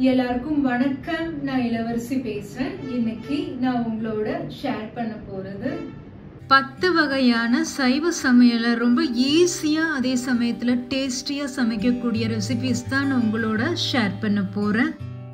எல்லாருக்கும் வணக்கம் நான் இளவரசி பேசுறேன் இன்னைக்கு நான் உங்களோட ஷேர் பண்ண போறது பத்து வகையான சைவ சமையலை ரொம்ப ஈஸியாக அதே சமயத்தில் டேஸ்டியாக சமைக்கக்கூடிய ரெசிபிஸ் தான் நான் உங்களோட ஷேர் பண்ண போகிறேன்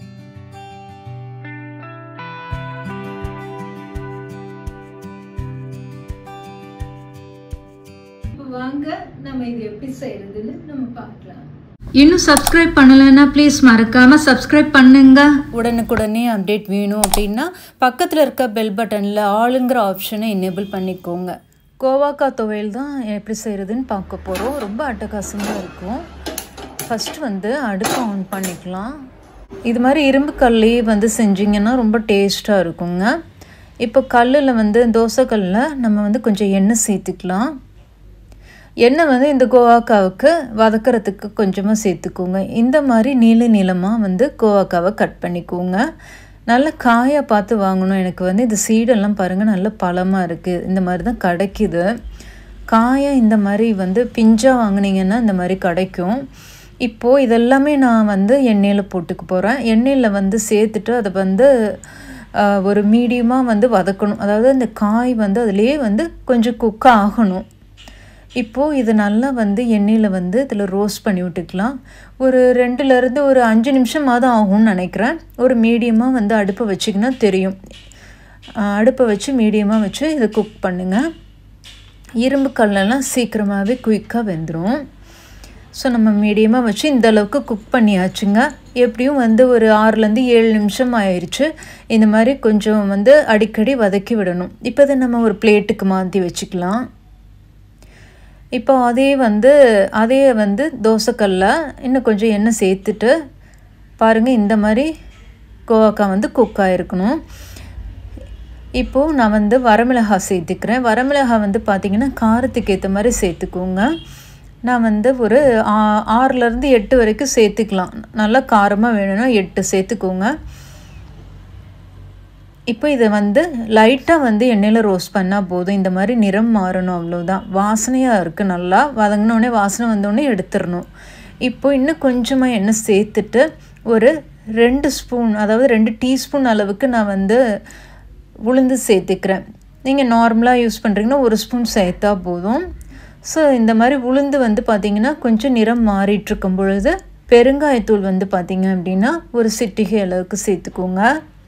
இப்போ வாங்க நம்ம இது எப்படி செய்யறதுன்னு நம்ம பார்க்கலாம் இன்னும் சப்ஸ்கிரைப் பண்ணலைன்னா ப்ளீஸ் மறக்காமல் சப்ஸ்கிரைப் பண்ணுங்க உடனுக்குடனே அப்டேட் வேணும் அப்படின்னா பக்கத்தில் இருக்க பெல் பட்டனில் ஆளுங்கிற ஆப்ஷனை எனேபிள் பண்ணிக்கோங்க கோவாக்காய் துவையல் தான் எப்படி செய்கிறதுன்னு பார்க்க போகிறோம் ரொம்ப அட்டகாசமாக இருக்கும் ஃபஸ்ட்டு வந்து அடுப்பை ஆன் பண்ணிக்கலாம் இது மாதிரி இரும்பு கல்லே வந்து செஞ்சிங்கன்னா ரொம்ப டேஸ்ட்டாக இருக்குங்க இப்போ கல்லில் வந்து தோசைக்கல்லில் நம்ம வந்து கொஞ்சம் எண்ணெய் சேர்த்துக்கலாம் எண்ணெய் வந்து இந்த கோவாக்காவுக்கு வதக்கிறதுக்கு கொஞ்சமாக சேர்த்துக்கோங்க இந்த மாதிரி நீள நீளமாக வந்து கோவாக்காவை கட் பண்ணிக்கோங்க நல்ல காயாக பார்த்து வாங்கணும் எனக்கு வந்து இந்த சீடெல்லாம் பாருங்கள் நல்ல பழமாக இருக்குது இந்த மாதிரி தான் கிடைக்குது காயாக இந்த மாதிரி வந்து பிஞ்சாக வாங்கினீங்கன்னா இந்த மாதிரி கிடைக்கும் இப்போது இதெல்லாமே நான் வந்து எண்ணெயில் போட்டுக்க போகிறேன் எண்ணெயில் வந்து சேர்த்துட்டு அதை வந்து ஒரு மீடியமாக வந்து வதக்கணும் அதாவது இந்த காய் வந்து அதுலேயே வந்து கொஞ்சம் குக் ஆகணும் இப்போது இது நல்லா வந்து எண்ணெயில் வந்து இதில் ரோஸ்ட் பண்ணி விட்டுக்கலாம் ஒரு ரெண்டுலேருந்து ஒரு அஞ்சு நிமிஷமாவது ஆகும்னு நினைக்கிறேன் ஒரு மீடியமாக வந்து அடுப்பை வச்சிங்கன்னா தெரியும் அடுப்பை வச்சு மீடியமாக வச்சு இதை குக் பண்ணுங்கள் இரும்பு கல்லெல்லாம் சீக்கிரமாகவே குயிக்காக வெந்துடும் ஸோ நம்ம மீடியமாக வச்சு இந்த அளவுக்கு குக் பண்ணியாச்சுங்க எப்படியும் வந்து ஒரு ஆறுலேருந்து ஏழு நிமிஷம் ஆயிடுச்சு இந்த மாதிரி கொஞ்சம் வந்து அடிக்கடி வதக்கி விடணும் இப்போ இதை நம்ம ஒரு பிளேட்டுக்கு மாற்றி வச்சுக்கலாம் இப்போ அதே வந்து அதே வந்து தோசைக்கல்ல இன்னும் கொஞ்சம் எண்ணெய் சேர்த்துட்டு பாருங்கள் இந்த மாதிரி கோவாக்காய் வந்து குக் ஆகிருக்கணும் இப்போது நான் வந்து வரமிளகாய் சேர்த்துக்கிறேன் வரமிளகாய் வந்து பார்த்திங்கன்னா காரத்துக்கு ஏற்ற மாதிரி சேர்த்துக்கோங்க நான் வந்து ஒரு ஆறுலேருந்து எட்டு வரைக்கும் சேர்த்துக்கலாம் நல்லா காரமாக வேணும்னா எட்டு சேர்த்துக்கோங்க இப்போ இதை வந்து லைட்டாக வந்து எண்ணெயில் ரோஸ்ட் பண்ணால் போதும் இந்த மாதிரி நிறம் மாறணும் அவ்வளோதான் வாசனையாக இருக்குது நல்லா வதங்கினோடனே வாசனை வந்தோடனே எடுத்துடணும் இப்போ இன்னும் கொஞ்சமாக எண்ணெய் சேர்த்துட்டு ஒரு ரெண்டு ஸ்பூன் அதாவது ரெண்டு டீஸ்பூன் அளவுக்கு நான் வந்து உளுந்து சேர்த்துக்கிறேன் நீங்கள் நார்மலாக யூஸ் பண்ணுறீங்கன்னா ஒரு ஸ்பூன் சேர்த்தா போதும் ஸோ இந்த மாதிரி உளுந்து வந்து பார்த்திங்கன்னா கொஞ்சம் நிறம் மாறிட்டுருக்கும் பொழுது பெருங்காயத்தூள் வந்து பார்த்திங்க அப்படின்னா ஒரு சிட்டிகை அளவுக்கு சேர்த்துக்கோங்க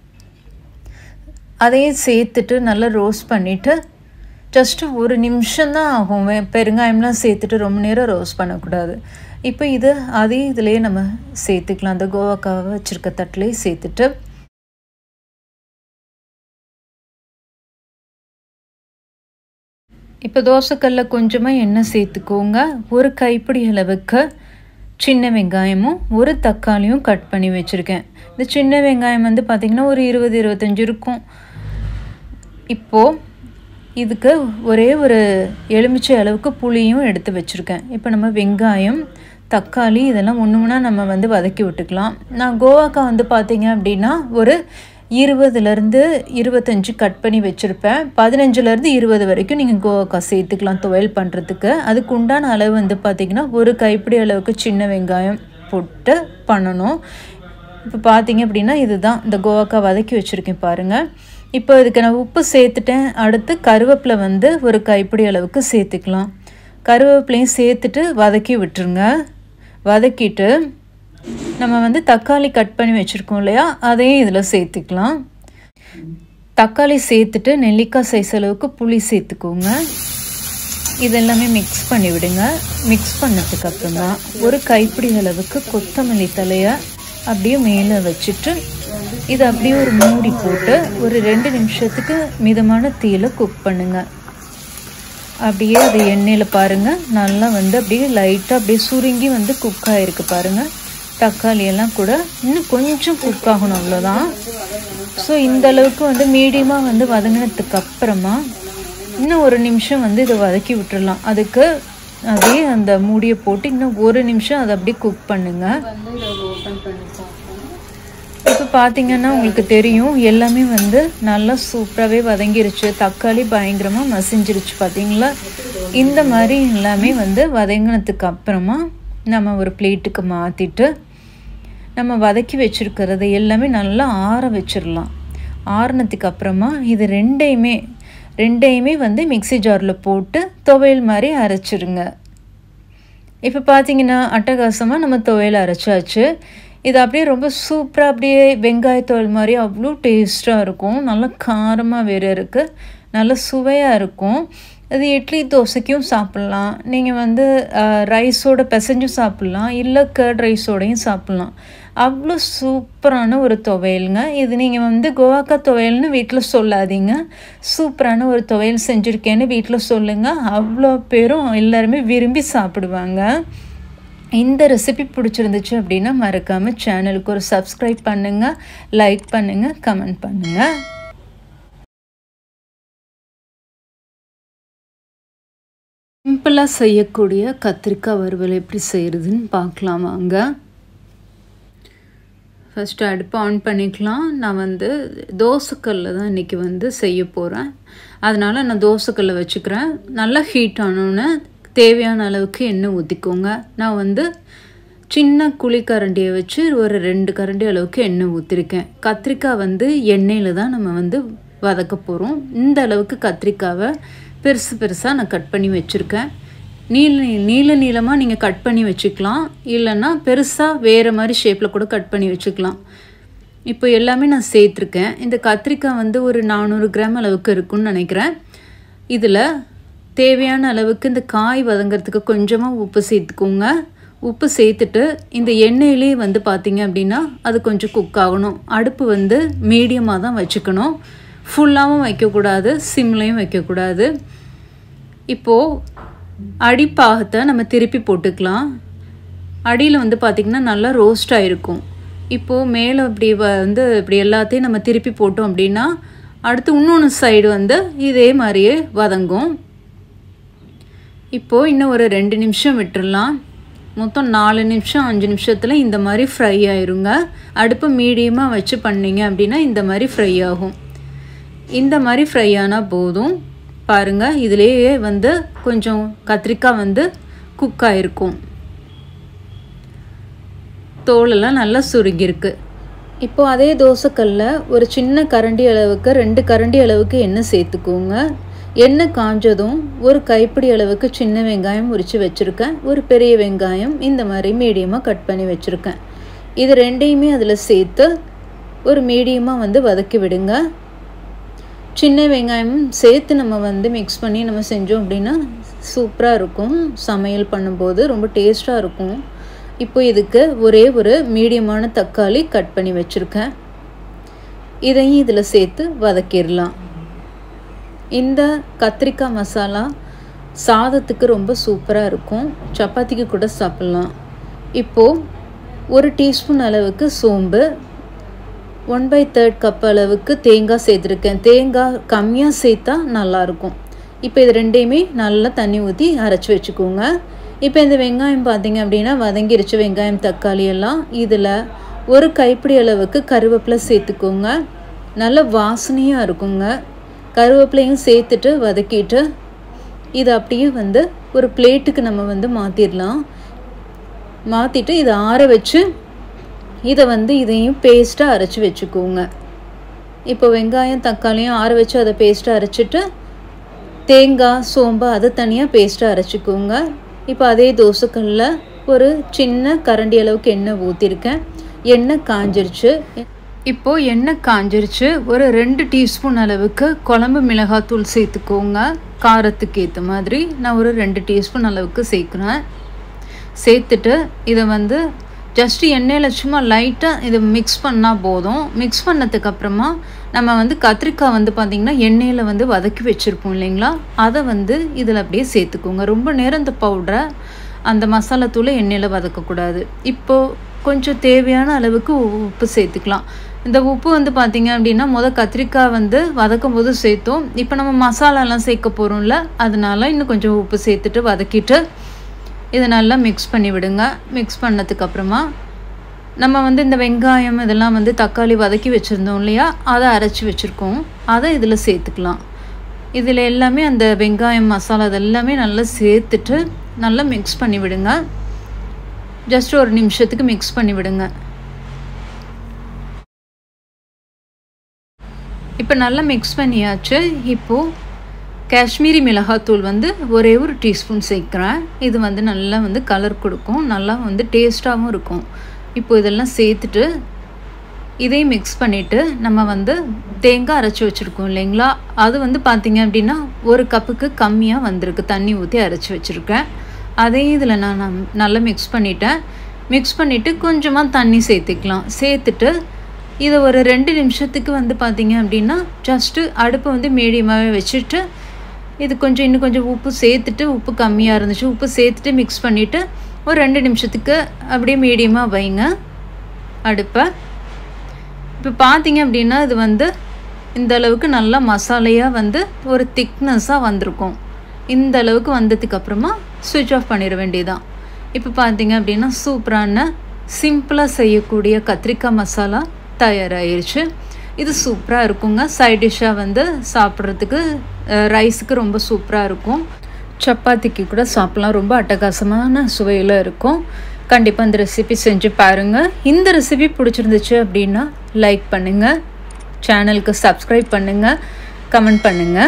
அதையும் சேர்த்துட்டு நல்லா ரோஸ்ட் பண்ணிவிட்டு ஜஸ்ட்டு ஒரு நிமிஷம்தான் ஆகும் பெருங்காயம்லாம் சேர்த்துட்டு ரொம்ப நேரம் ரோஸ்ட் பண்ணக்கூடாது இப்போ இது அதே இதிலே நம்ம சேர்த்துக்கலாம் அந்த கோவாக்காவை வச்சுருக்க தட்டிலே சேர்த்துட்டு இப்போ தோசைக்கல்ல கொஞ்சமாக எண்ணெய் சேர்த்துக்கோங்க ஒரு கைப்பிடி அளவுக்கு சின்ன வெங்காயமும் ஒரு தக்காளியும் கட் பண்ணி வச்சுருக்கேன் இந்த சின்ன வெங்காயம் வந்து பார்த்திங்கன்னா ஒரு இருபது இருபத்தஞ்சி இருக்கும் இப்போது இதுக்கு ஒரே ஒரு எலுமிச்சை அளவுக்கு புளியும் எடுத்து வச்சுருக்கேன் இப்போ நம்ம வெங்காயம் தக்காளி இதெல்லாம் ஒன்று ஒன்றா நம்ம வந்து வதக்கி விட்டுக்கலாம் நான் கோவாக்காய் வந்து பார்த்திங்க அப்படின்னா ஒரு இருபதுலேருந்து இருபத்தஞ்சி கட் பண்ணி வச்சுருப்பேன் பதினஞ்சுலேருந்து இருபது வரைக்கும் நீங்கள் கோவாக்காய் சேர்த்துக்கலாம் துவையல் பண்ணுறதுக்கு அதுக்கு உண்டான அளவு வந்து பார்த்திங்கன்னா ஒரு கைப்பிடி அளவுக்கு சின்ன வெங்காயம் போட்டு பண்ணணும் இப்போ பார்த்தீங்க அப்படின்னா இதுதான் இந்த கோவாக்காய் வதக்கி வச்சுருக்கேன் பாருங்கள் இப்போ இதுக்கு நான் உப்பு சேர்த்துட்டேன் அடுத்து கருவேப்பிலை வந்து ஒரு கைப்பிடி அளவுக்கு சேர்த்துக்கலாம் கருவேப்பிலையும் சேர்த்துட்டு வதக்கி விட்டுருங்க வதக்கிட்டு நம்ம வந்து தக்காளி கட் பண்ணி வச்சுருக்கோம் இல்லையா அதையும் இதில் சேர்த்துக்கலாம் தக்காளி சேர்த்துட்டு நெல்லிக்காய் சைஸ் அளவுக்கு புளி சேர்த்துக்கோங்க இதெல்லாமே மிக்ஸ் பண்ணி விடுங்க மிக்ஸ் பண்ணதுக்கு அப்புறம் தான் ஒரு கைப்பிடி அளவுக்கு கொத்தமல்லி தலையை அப்படியே மேலே வச்சுட்டு இதை அப்படியே ஒரு மூடி போட்டு ஒரு ரெண்டு நிமிஷத்துக்கு மிதமான தீயில குக் பண்ணுங்க அப்படியே அது எண்ணெயில் பாருங்கள் நல்லா வந்து அப்படியே லைட்டாக அப்படியே சுருங்கி வந்து குக் ஆகிருக்கு பாருங்கள் தக்காளி எல்லாம் கூட இன்னும் கொஞ்சம் குக் ஆகணும் அவ்வளோதான் ஸோ இந்த அளவுக்கு வந்து மீடியமாக வந்து வதங்கினதுக்கு அப்புறமா இன்னும் ஒரு நிமிஷம் வந்து இதை வதக்கி விட்டுடலாம் அதுக்கு அதே அந்த மூடியை போட்டு இன்னும் ஒரு நிமிஷம் அதை அப்படியே குக் பண்ணுங்கள் வந்து இதை ஓப்பன் பண்ணி பார்ப்போம் இப்போ பார்த்தீங்கன்னா உங்களுக்கு தெரியும் எல்லாமே வந்து நல்லா சூப்பராகவே வதங்கிருச்சு தக்காளி பயங்கரமாக மசிஞ்சிருச்சு பார்த்தீங்களா இந்த மாதிரி எல்லாமே வந்து வதங்கினதுக்கு அப்புறமா நம்ம ஒரு பிளேட்டுக்கு மாற்றிட்டு நம்ம வதக்கி வச்சுருக்கிறது எல்லாமே நல்லா ஆற வச்சிடலாம் ஆறுனதுக்கு அப்புறமா இது ரெண்டையுமே ரெண்டையுமே வந்து மிக்சி ஜாரில் போட்டு துவையல் மாதிரி அரைச்சிருங்க இப்போ பார்த்தீங்கன்னா அட்டகாசமாக நம்ம துவையல் அரைச்சாச்சு இது அப்படியே ரொம்ப சூப்பராக அப்படியே வெங்காயத்தோல் மாதிரி அவ்வளோ டேஸ்ட்டாக இருக்கும் நல்லா காரமாக வேறு இருக்குது நல்ல சுவையாக இருக்கும் இது இட்லி தோசைக்கும் சாப்பிட்லாம் நீங்கள் வந்து ரைஸோட பிசைஞ்சும் சாப்பிட்லாம் இல்லை கர்ட் ரைஸோடையும் சாப்பிட்லாம் அவ்வளோ சூப்பரான ஒரு துவையலுங்க இது நீங்கள் வந்து கோவாக்கா துவையல்னு வீட்டில் சொல்லாதீங்க சூப்பரான ஒரு துவையல் செஞ்சுருக்கேன்னு வீட்டில் சொல்லுங்கள் அவ்வளோ பேரும் எல்லாருமே விரும்பி சாப்பிடுவாங்க இந்த ரெசிபி பிடிச்சிருந்துச்சு அப்படின்னா மறக்காமல் சேனலுக்கு ஒரு சப்ஸ்கிரைப் பண்ணுங்கள் லைக் பண்ணுங்கள் கமெண்ட் பண்ணுங்கள் சிம்பிளாக செய்யக்கூடிய கத்திரிக்காய் வறுவல் எப்படி செய்கிறதுன்னு பார்க்கலாம் வாங்க ஃபஸ்ட்டு அடுப்பை ஆன் பண்ணிக்கலாம் நான் வந்து தோசைக்கல்லில் தான் இன்றைக்கி வந்து செய்ய போகிறேன் அதனால் நான் தோசைக்கல்லை வச்சுக்கிறேன் நல்லா ஹீட் ஆனோன்னே தேவையான அளவுக்கு எண்ணெய் ஊற்றிக்கோங்க நான் வந்து சின்ன குழி கரண்டியை வச்சு ஒரு ரெண்டு கரண்டி அளவுக்கு எண்ணெய் ஊற்றிருக்கேன் கத்திரிக்காய் வந்து எண்ணெயில் தான் நம்ம வந்து வதக்க போகிறோம் இந்த அளவுக்கு கத்திரிக்காவை பெருசு பெருசாக நான் கட் பண்ணி வச்சுருக்கேன் நீள நீள நீளமாக நீங்கள் கட் பண்ணி வச்சுக்கலாம் இல்லைன்னா பெருசாக வேறு மாதிரி ஷேப்பில் கூட கட் பண்ணி வச்சுக்கலாம் இப்போ எல்லாமே நான் சேர்த்துருக்கேன் இந்த கத்திரிக்காய் வந்து ஒரு நானூறு கிராம் அளவுக்கு இருக்குன்னு நினைக்கிறேன் இதில் தேவையான அளவுக்கு இந்த காய் வதங்கிறதுக்கு கொஞ்சமாக உப்பு சேர்த்துக்கோங்க உப்பு சேர்த்துட்டு இந்த எண்ணெயிலே வந்து பார்த்திங்க அப்படின்னா அது கொஞ்சம் குக் ஆகணும் அடுப்பு வந்து மீடியமாக தான் வச்சுக்கணும் ஃபுல்லாகவும் வைக்கக்கூடாது சிம்லையும் வைக்கக்கூடாது இப்போது அடிப்பாகத்தை நம்ம திருப்பி போட்டுக்கலாம் அடியில் வந்து பார்த்திங்கன்னா நல்லா ரோஸ்ட் ஆகிருக்கும் இப்போது மேலே இப்படி வந்து இப்படி எல்லாத்தையும் நம்ம திருப்பி போட்டோம் அப்படின்னா அடுத்து இன்னொன்று சைடு வந்து இதே மாதிரியே வதங்கும் இப்போது இன்னும் ஒரு ரெண்டு நிமிஷம் விட்டுடலாம் மொத்தம் நாலு நிமிஷம் அஞ்சு நிமிஷத்தில் இந்த மாதிரி ஃப்ரை ஆயிருங்க அடுப்பு மீடியமாக வச்சு பண்ணிங்க அப்படின்னா இந்த மாதிரி ஃப்ரை ஆகும் இந்த மாதிரி ஃப்ரை ஆனால் போதும் பாருங்கள் இதிலேயே வந்து கொஞ்சம் கத்திரிக்காய் வந்து குக் ஆகிருக்கும் தோலெல்லாம் நல்லா சுருங்கியிருக்கு இப்போது அதே தோசைக்கல்லில் ஒரு சின்ன கரண்டி அளவுக்கு ரெண்டு கரண்டி அளவுக்கு எண்ணெய் சேர்த்துக்கோங்க எண்ணெய் காஞ்சதும் ஒரு கைப்பிடி அளவுக்கு சின்ன வெங்காயம் உரித்து வச்சுருக்கேன் ஒரு பெரிய வெங்காயம் இந்த மாதிரி மீடியமாக கட் பண்ணி வச்சுருக்கேன் இது ரெண்டையுமே அதில் சேர்த்து ஒரு மீடியமாக வந்து வதக்கி விடுங்க சின்ன வெங்காயமும் சேர்த்து நம்ம வந்து மிக்ஸ் பண்ணி நம்ம செஞ்சோம் அப்படின்னா சூப்பராக இருக்கும் சமையல் பண்ணும்போது ரொம்ப டேஸ்ட்டாக இருக்கும் இப்போ இதுக்கு ஒரே ஒரு மீடியமான தக்காளி கட் பண்ணி வச்சுருக்கேன் இதையும் இதில் சேர்த்து வதக்கிடலாம் இந்த கத்திரிக்காய் மசாலா சாதத்துக்கு ரொம்ப சூப்பராக இருக்கும் சப்பாத்திக்கு கூட சாப்பிட்லாம் இப்போது ஒரு டீஸ்பூன் அளவுக்கு சோம்பு ஒன் பை தேர்ட் கப் அளவுக்கு தேங்காய் சேர்த்துருக்கேன் தேங்காய் கம்மியாக சேர்த்தா நல்லாயிருக்கும் இப்போ இது ரெண்டையுமே நல்லா தண்ணி ஊற்றி அரைச்சி வச்சுக்கோங்க இப்போ இந்த வெங்காயம் பார்த்தீங்க அப்படின்னா வதங்கிருச்சு வெங்காயம் தக்காளி எல்லாம் இதில் ஒரு கைப்பிடி அளவுக்கு கருவேப்பிலை சேர்த்துக்கோங்க நல்ல வாசனையாக இருக்குங்க கருவேப்பிலையும் சேர்த்துட்டு வதக்கிட்டு இதை அப்படியே வந்து ஒரு பிளேட்டுக்கு நம்ம வந்து மாற்றிடலாம் மாற்றிட்டு இதை ஆற வச்சு இதை வந்து இதையும் பேஸ்ட்டாக அரைச்சி வச்சுக்கோங்க இப்போ வெங்காயம் தக்காளியும் ஆற வச்சு அதை பேஸ்ட்டாக அரைச்சிட்டு தேங்காய் சோம்பு அதை தனியாக பேஸ்ட்டாக அரைச்சிக்கோங்க இப்போ அதே தோசைக்கல்லில் ஒரு சின்ன கரண்டி அளவுக்கு எண்ணெய் ஊற்றிருக்கேன் எண்ணெய் காஞ்சிருச்சு இப்போது எண்ணெய் காஞ்சிருச்சு ஒரு ரெண்டு டீஸ்பூன் அளவுக்கு குழம்பு மிளகாத்தூள் சேர்த்துக்கோங்க காரத்துக்கு ஏற்ற மாதிரி நான் ஒரு ரெண்டு டீஸ்பூன் அளவுக்கு சேர்க்குறேன் சேர்த்துட்டு இதை வந்து ஜஸ்ட்டு எண்ணெயில் சும்மா லைட்டாக இதை மிக்ஸ் பண்ணால் போதும் மிக்ஸ் பண்ணதுக்கப்புறமா நம்ம வந்து கத்திரிக்காய் வந்து பார்த்திங்கன்னா எண்ணெயில் வந்து வதக்கி வச்சுருப்போம் இல்லைங்களா அதை வந்து இதில் அப்படியே சேர்த்துக்கோங்க ரொம்ப நேரம் இந்த பவுடரை அந்த மசாலா தூளை எண்ணெயில் வதக்கக்கூடாது இப்போது கொஞ்சம் தேவையான அளவுக்கு உப்பு சேர்த்துக்கலாம் இந்த உப்பு வந்து பார்த்திங்க அப்படின்னா மொதல் கத்திரிக்காய் வந்து வதக்கும் போது சேர்த்தோம் இப்போ நம்ம மசாலாலாம் சேர்க்க போகிறோம்ல அதனால இன்னும் கொஞ்சம் உப்பு சேர்த்துட்டு வதக்கிட்டு இதை நல்லா மிக்ஸ் பண்ணி விடுங்க மிக்ஸ் பண்ணதுக்கப்புறமா நம்ம வந்து இந்த வெங்காயம் இதெல்லாம் வந்து தக்காளி வதக்கி வச்சுருந்தோம் இல்லையா அதை அரைச்சி வச்சுருக்கோம் அதை இதில் சேர்த்துக்கலாம் இதில் எல்லாமே அந்த வெங்காயம் மசாலா இதெல்லாமே நல்லா சேர்த்துட்டு நல்லா மிக்ஸ் பண்ணி விடுங்க ஜஸ்ட் ஒரு நிமிஷத்துக்கு மிக்ஸ் பண்ணி விடுங்க இப்போ நல்லா மிக்ஸ் பண்ணியாச்சு இப்போது காஷ்மீரி மிளகாத்தூள் வந்து ஒரே ஒரு டீஸ்பூன் சேர்க்குறேன் இது வந்து நல்லா வந்து கலர் கொடுக்கும் நல்லா வந்து டேஸ்ட்டாகவும் இருக்கும் இப்போ இதெல்லாம் சேர்த்துட்டு இதையும் மிக்ஸ் பண்ணிவிட்டு நம்ம வந்து தேங்காய் அரைச்சி வச்சுருக்கோம் இல்லைங்களா அது வந்து பார்த்திங்க அப்படின்னா ஒரு கப்புக்கு கம்மியாக வந்திருக்கு தண்ணி ஊற்றி அரைச்சி வச்சுருக்கேன் அதையும் இதில் நான் நம்- நல்லா மிக்ஸ் பண்ணிட்டேன் மிக்ஸ் பண்ணிவிட்டு கொஞ்சமாக தண்ணி சேர்த்துக்கலாம் சேர்த்துட்டு இதை ஒரு ரெண்டு நிமிஷத்துக்கு வந்து பார்த்திங்க அப்படின்னா ஜஸ்ட்டு அடுப்பை வந்து மீடியமாகவே வச்சுட்டு இது கொஞ்சம் இன்னும் கொஞ்சம் உப்பு சேர்த்துட்டு உப்பு கம்மியாக இருந்துச்சு உப்பு சேர்த்துட்டு மிக்ஸ் பண்ணிவிட்டு ஒரு ரெண்டு நிமிஷத்துக்கு அப்படியே மீடியமாக வைங்க அடுப்பை இப்போ பார்த்தீங்க அப்படின்னா இது வந்து இந்த அளவுக்கு நல்லா மசாலையாக வந்து ஒரு திக்னஸாக வந்திருக்கும் இந்த அளவுக்கு வந்ததுக்கு அப்புறமா சுவிட்ச் ஆஃப் பண்ணிட வேண்டியதான் இப்போ பார்த்தீங்க அப்படின்னா சூப்பரான சிம்பிளாக செய்யக்கூடிய கத்திரிக்காய் மசாலா தயாராகிருச்சு இது சூப்பராக இருக்குங்க சைட் டிஷ்ஷாக வந்து சாப்பிட்றதுக்கு ரைஸுக்கு ரொம்ப சூப்பராக இருக்கும் சப்பாத்திக்கு கூட சாப்பிட்லாம் ரொம்ப அட்டகாசமான சுவையில் இருக்கும் கண்டிப்பாக இந்த ரெசிபி செஞ்சு பாருங்கள் இந்த ரெசிபி பிடிச்சிருந்துச்சு அப்படின்னா லைக் பண்ணுங்கள் சேனலுக்கு சப்ஸ்கிரைப் பண்ணுங்கள் கமெண்ட் பண்ணுங்கள்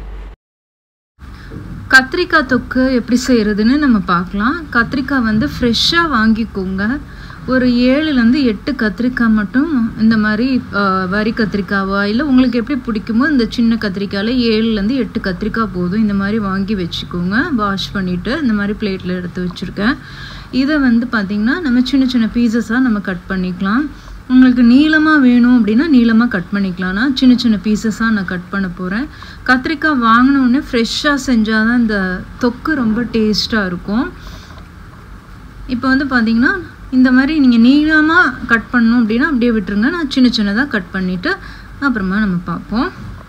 கத்திரிக்காய் தொக்கு எப்படி செய்கிறதுன்னு நம்ம பார்க்கலாம் கத்திரிக்காய் வந்து ஃப்ரெஷ்ஷாக வாங்கிக்கோங்க ஒரு ஏழுலேருந்து எட்டு கத்திரிக்காய் மட்டும் இந்த மாதிரி ஆ, வரி கத்திரிக்காவா இல்லை உங்களுக்கு எப்படி பிடிக்குமோ இந்த சின்ன கத்திரிக்காயில் ஏழுலேருந்து எட்டு கத்திரிக்காய் போதும் இந்த மாதிரி வாங்கி வச்சுக்கோங்க வாஷ் பண்ணிவிட்டு இந்த மாதிரி பிளேட்டில் எடுத்து வச்சுருக்கேன் இதை வந்து பார்த்திங்கன்னா நம்ம சின்ன சின்ன பீசஸாக நம்ம கட் பண்ணிக்கலாம் உங்களுக்கு நீளமாக வேணும் அப்படின்னா நீளமாக கட் பண்ணிக்கலாம் நான் சின்ன சின்ன பீசஸாக நான் கட் பண்ண போகிறேன் கத்திரிக்காய் வாங்கின உடனே ஃப்ரெஷ்ஷாக செஞ்சால் தான் இந்த தொக்கு ரொம்ப டேஸ்ட்டாக இருக்கும் இப்போ வந்து பார்த்தீங்கன்னா இந்த மாதிரி நீங்கள் நீளமாக கட் பண்ணணும் அப்படின்னா அப்படியே விட்டுருங்க நான் சின்ன சின்னதாக கட் பண்ணிவிட்டு அப்புறமா நம்ம பார்ப்போம்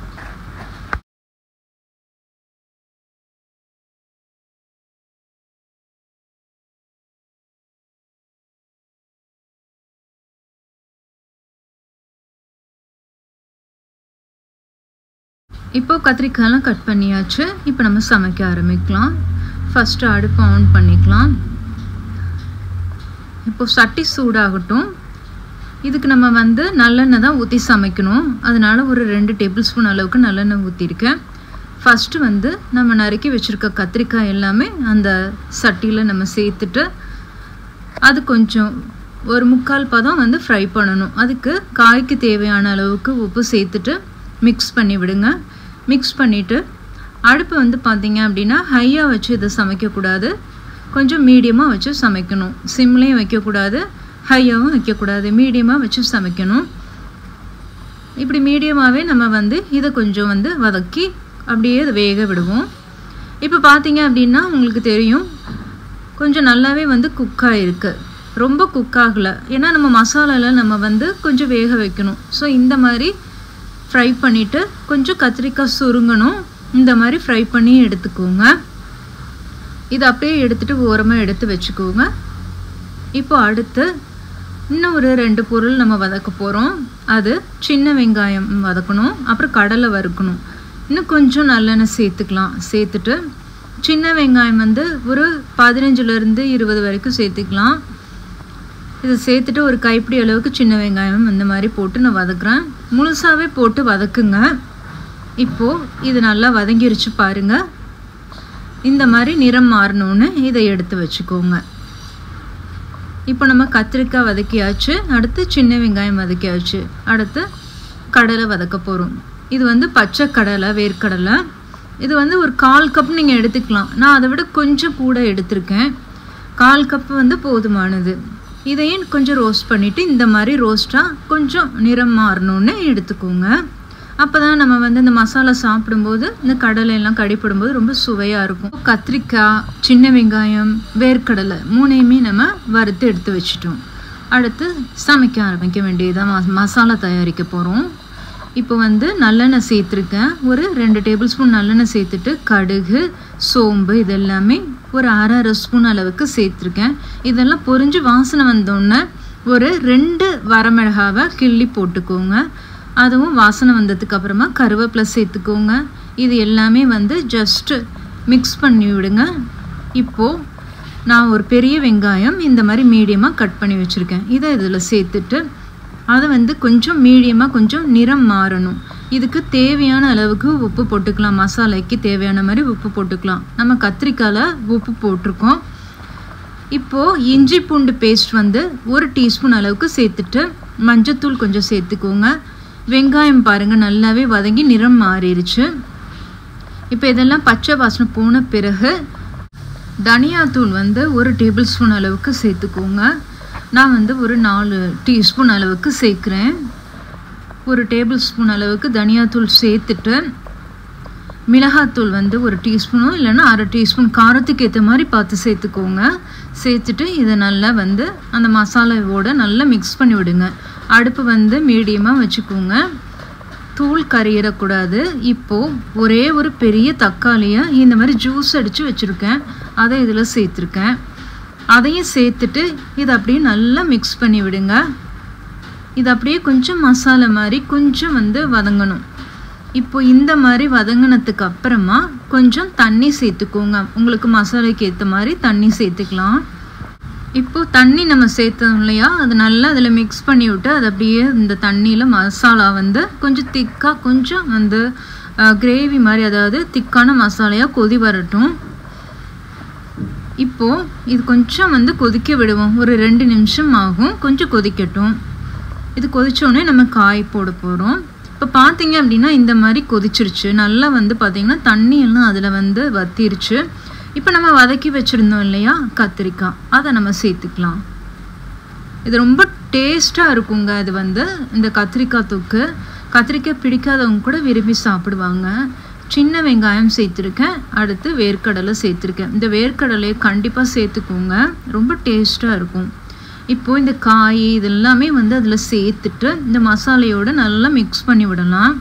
இப்போ கத்திரிக்காயெல்லாம் கட் பண்ணியாச்சு இப்போ நம்ம சமைக்க ஆரம்பிக்கலாம் ஃபஸ்ட்டு அடுப்பை ஆன் பண்ணிக்கலாம் இப்போ சட்டி சூடாகட்டும் இதுக்கு நம்ம வந்து நல்லெண்ணெய் தான் ஊற்றி சமைக்கணும் அதனால ஒரு ரெண்டு டேபிள் ஸ்பூன் அளவுக்கு நல்லெண்ணெய் ஊற்றிருக்கேன் ஃபஸ்ட்டு வந்து நம்ம நறுக்கி வச்சுருக்க கத்திரிக்காய் எல்லாமே அந்த சட்டியில் நம்ம சேர்த்துட்டு அது கொஞ்சம் ஒரு முக்கால் பதம் வந்து ஃப்ரை பண்ணணும் அதுக்கு காய்க்கு தேவையான அளவுக்கு உப்பு சேர்த்துட்டு மிக்ஸ் பண்ணி விடுங்க மிக்ஸ் பண்ணிவிட்டு அடுப்பு வந்து பார்த்தீங்க அப்படின்னா ஹையாக வச்சு இதை சமைக்கக்கூடாது கொஞ்சம் மீடியமாக வச்சு சமைக்கணும் சிம்லேயும் வைக்கக்கூடாது ஹையாகவும் வைக்கக்கூடாது மீடியமாக வச்சு சமைக்கணும் இப்படி மீடியமாகவே நம்ம வந்து இதை கொஞ்சம் வந்து வதக்கி அப்படியே அதை வேக விடுவோம் இப்போ பார்த்தீங்க அப்படின்னா உங்களுக்கு தெரியும் கொஞ்சம் நல்லாவே வந்து குக் ஆகிருக்கு ரொம்ப குக் ஆகலை ஏன்னா நம்ம மசாலாவில் நம்ம வந்து கொஞ்சம் வேக வைக்கணும் ஸோ இந்த மாதிரி ஃப்ரை பண்ணிவிட்டு கொஞ்சம் கத்திரிக்காய் சுருங்கணும் இந்த மாதிரி ஃப்ரை பண்ணி எடுத்துக்கோங்க இதை அப்படியே எடுத்துகிட்டு ஓரமாக எடுத்து வச்சுக்கோங்க இப்போ அடுத்து இன்னும் ஒரு ரெண்டு பொருள் நம்ம வதக்க போகிறோம் அது சின்ன வெங்காயம் வதக்கணும் அப்புறம் கடலை வறுக்கணும் இன்னும் கொஞ்சம் நல்லெண்ணெய் சேர்த்துக்கலாம் சேர்த்துட்டு சின்ன வெங்காயம் வந்து ஒரு பதினஞ்சுலேருந்து இருபது வரைக்கும் சேர்த்துக்கலாம் இதை சேர்த்துட்டு ஒரு கைப்பிடி அளவுக்கு சின்ன வெங்காயம் இந்த மாதிரி போட்டு நான் வதக்குறேன் முழுசாகவே போட்டு வதக்குங்க இப்போது இது நல்லா வதங்கிருச்சு பாருங்கள் இந்த மாதிரி நிறம் மாறணுன்னு இதை எடுத்து வச்சுக்கோங்க இப்போ நம்ம கத்திரிக்காய் வதக்கியாச்சு அடுத்து சின்ன வெங்காயம் வதக்கியாச்சு அடுத்து கடலை வதக்க போகிறோம் இது வந்து பச்சை கடலை வேர்க்கடலை இது வந்து ஒரு கால் கப் நீங்கள் எடுத்துக்கலாம் நான் அதை விட கொஞ்சம் கூட எடுத்திருக்கேன் கால் கப் வந்து போதுமானது இதையும் கொஞ்சம் ரோஸ்ட் பண்ணிவிட்டு இந்த மாதிரி ரோஸ்ட்டாக கொஞ்சம் நிறம் மாறணுன்னு எடுத்துக்கோங்க அப்போ தான் நம்ம வந்து இந்த மசாலா சாப்பிடும்போது இந்த கடலை எல்லாம் கடிப்படும்போது ரொம்ப சுவையாக இருக்கும் கத்திரிக்காய் சின்ன வெங்காயம் வேர்க்கடலை மூணையுமே நம்ம வறுத்து எடுத்து வச்சிட்டோம் அடுத்து சமைக்க ஆரம்பிக்க வேண்டியதான் ம- மசாலா தயாரிக்க போகிறோம் இப்போ வந்து நல்லெண்ணெய் சேர்த்துருக்கேன் ஒரு ரெண்டு டேபிள் ஸ்பூன் நல்லெண்ணெய் சேர்த்துட்டு கடுகு சோம்பு இதெல்லாமே ஒரு அரை அரை ஸ்பூன் அளவுக்கு சேர்த்துருக்கேன் இதெல்லாம் பொரிஞ்சு வாசனை வந்தோடனே ஒரு ரெண்டு வரமிளகாவை கிள்ளி போட்டுக்கோங்க அதுவும் வாசனை வந்ததுக்கு அப்புறமா கருவேப்பிலை சேர்த்துக்கோங்க இது எல்லாமே வந்து ஜஸ்ட்டு மிக்ஸ் பண்ணி விடுங்க இப்போது நான் ஒரு பெரிய வெங்காயம் இந்த மாதிரி மீடியமாக கட் பண்ணி வச்சுருக்கேன் இதை இதில் சேர்த்துட்டு அதை வந்து கொஞ்சம் மீடியமாக கொஞ்சம் நிறம் மாறணும் இதுக்கு தேவையான அளவுக்கு உப்பு போட்டுக்கலாம் மசாலைக்கு தேவையான மாதிரி உப்பு போட்டுக்கலாம் நம்ம கத்திரிக்காயில் உப்பு போட்டிருக்கோம் இப்போது இஞ்சி பூண்டு பேஸ்ட் வந்து ஒரு டீஸ்பூன் அளவுக்கு சேர்த்துட்டு மஞ்சத்தூள் கொஞ்சம் சேர்த்துக்கோங்க வெங்காயம் பாருங்கள் நல்லாவே வதங்கி நிறம் மாறிடுச்சு இப்போ இதெல்லாம் பச்சை வாசனை போன பிறகு தனியாத்தூள் வந்து ஒரு டேபிள் ஸ்பூன் அளவுக்கு சேர்த்துக்கோங்க நான் வந்து ஒரு நாலு டீஸ்பூன் அளவுக்கு சேர்க்குறேன் ஒரு டேபிள் ஸ்பூன் அளவுக்கு தனியாத்தூள் சேர்த்துட்டு மிளகாத்தூள் வந்து ஒரு டீஸ்பூனும் இல்லைன்னா அரை டீஸ்பூன் காரத்துக்கு ஏற்ற மாதிரி பார்த்து சேர்த்துக்கோங்க சேர்த்துட்டு இதை நல்லா வந்து அந்த மசாலாவோட நல்லா மிக்ஸ் பண்ணி விடுங்க அடுப்பு வந்து மீடியமாக வச்சுக்கோங்க தூள் கரையிடக்கூடாது இப்போது ஒரே ஒரு பெரிய தக்காளியை இந்த மாதிரி ஜூஸ் அடித்து வச்சுருக்கேன் அதை இதில் சேர்த்துருக்கேன் அதையும் சேர்த்துட்டு இதை அப்படியே நல்லா மிக்ஸ் பண்ணி விடுங்க இது அப்படியே கொஞ்சம் மசாலா மாதிரி கொஞ்சம் வந்து வதங்கணும் இப்போ இந்த மாதிரி வதங்கினதுக்கு அப்புறமா கொஞ்சம் தண்ணி சேர்த்துக்கோங்க உங்களுக்கு மசாலாக்கு ஏற்ற மாதிரி தண்ணி சேர்த்துக்கலாம் இப்போ தண்ணி நம்ம சேர்த்தோம் இல்லையா அது நல்லா அதில் மிக்ஸ் பண்ணி விட்டு அது அப்படியே இந்த தண்ணியில் மசாலா வந்து கொஞ்சம் திக்காக கொஞ்சம் வந்து கிரேவி மாதிரி அதாவது திக்கான மசாலையாக கொதி வரட்டும் இப்போது இது கொஞ்சம் வந்து கொதிக்க விடுவோம் ஒரு ரெண்டு நிமிஷம் ஆகும் கொஞ்சம் கொதிக்கட்டும் இது கொதிச்சோடனே நம்ம காய் போட போகிறோம் இப்போ பார்த்தீங்க அப்படின்னா இந்த மாதிரி கொதிச்சிருச்சு நல்லா வந்து பார்த்திங்கன்னா தண்ணி எல்லாம் அதில் வந்து வத்திருச்சு இப்போ நம்ம வதக்கி வச்சுருந்தோம் இல்லையா கத்திரிக்காய் அதை நம்ம சேர்த்துக்கலாம் இது ரொம்ப டேஸ்ட்டாக இருக்குங்க இது வந்து இந்த கத்திரிக்காய் தொக்கு கத்திரிக்காய் பிடிக்காதவங்க கூட விரும்பி சாப்பிடுவாங்க சின்ன வெங்காயம் சேர்த்துருக்கேன் அடுத்து வேர்க்கடலை சேர்த்துருக்கேன் இந்த வேர்க்கடலையை கண்டிப்பாக சேர்த்துக்கோங்க ரொம்ப டேஸ்ட்டாக இருக்கும் இப்போது இந்த காய் இது எல்லாமே வந்து அதில் சேர்த்துட்டு இந்த மசாலையோடு நல்லா மிக்ஸ் பண்ணி விடலாம்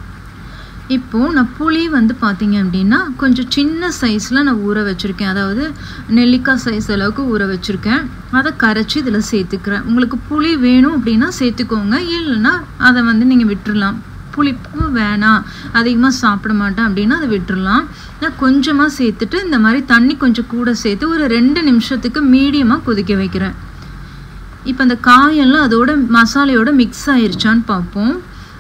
இப்போது நான் புளி வந்து பார்த்தீங்க அப்படின்னா கொஞ்சம் சின்ன சைஸில் நான் ஊற வச்சுருக்கேன் அதாவது நெல்லிக்காய் சைஸ் அளவுக்கு ஊற வச்சுருக்கேன் அதை கரைச்சி இதில் சேர்த்துக்கிறேன் உங்களுக்கு புளி வேணும் அப்படின்னா சேர்த்துக்கோங்க இல்லைன்னா அதை வந்து நீங்கள் விட்டுறலாம் புளிப்பு வேணாம் அதிகமாக சாப்பிட மாட்டேன் அப்படின்னா அதை விட்டுறலாம் நான் கொஞ்சமாக சேர்த்துட்டு இந்த மாதிரி தண்ணி கொஞ்சம் கூட சேர்த்து ஒரு ரெண்டு நிமிஷத்துக்கு மீடியமாக கொதிக்க வைக்கிறேன் இப்போ அந்த காயெல்லாம் அதோட மசாலையோட மிக்ஸ் ஆயிருச்சான்னு பார்ப்போம்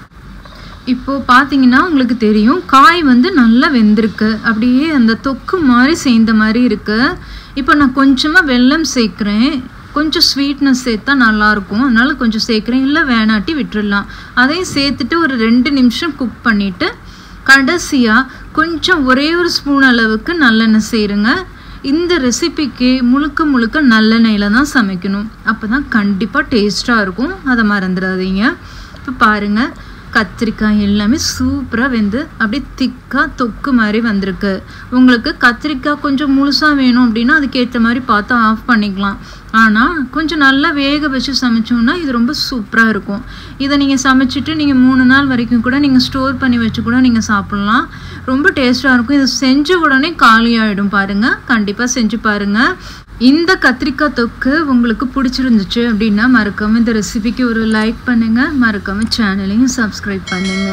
இப்போது பார்த்தீங்கன்னா உங்களுக்கு தெரியும் காய் வந்து நல்லா வெந்திருக்கு அப்படியே அந்த தொக்கு மாதிரி சேர்ந்த மாதிரி இருக்கு இப்போ நான் கொஞ்சமாக வெல்லம் சேர்க்குறேன் கொஞ்சம் ஸ்வீட்னஸ் சேர்த்தா நல்லாயிருக்கும் அதனால கொஞ்சம் சேர்க்குறேன் இல்லை வேணாட்டி விட்டுடலாம் அதையும் சேர்த்துட்டு ஒரு ரெண்டு நிமிஷம் குக் பண்ணிவிட்டு கடைசியாக கொஞ்சம் ஒரே ஒரு ஸ்பூன் அளவுக்கு நல்லெண்ணெய் சேருங்க இந்த ரெசிபிக்கு முழுக்க முழுக்க நல்லெண்ணெயில் தான் சமைக்கணும் அப்போ தான் கண்டிப்பாக டேஸ்ட்டாக இருக்கும் அதை மறந்துடாதீங்க இப்போ பாருங்கள் கத்திரிக்காய் எல்லாமே சூப்பராக வெந்து அப்படியே திக்காக தொக்கு மாதிரி வந்திருக்கு உங்களுக்கு கத்திரிக்காய் கொஞ்சம் முழுசாக வேணும் அப்படின்னா அதுக்கேற்ற மாதிரி பார்த்து ஆஃப் பண்ணிக்கலாம் ஆனால் கொஞ்சம் நல்லா வேக வச்சு சமைச்சோம்னா இது ரொம்ப சூப்பராக இருக்கும் இதை நீங்கள் சமைச்சிட்டு நீங்கள் மூணு நாள் வரைக்கும் கூட நீங்கள் ஸ்டோர் பண்ணி வச்சு கூட நீங்கள் சாப்பிட்லாம் ரொம்ப டேஸ்ட்டாக இருக்கும் இது செஞ்ச உடனே காலியாகிடும் பாருங்கள் கண்டிப்பாக செஞ்சு பாருங்கள் இந்த கத்திரிக்காய் தொக்கு உங்களுக்கு பிடிச்சிருந்துச்சு அப்படின்னா மறக்காமல் இந்த ரெசிபிக்கு ஒரு லைக் பண்ணுங்கள் மறக்காமல் சேனலையும் சப்ஸ்கிரைப் பண்ணுங்கள்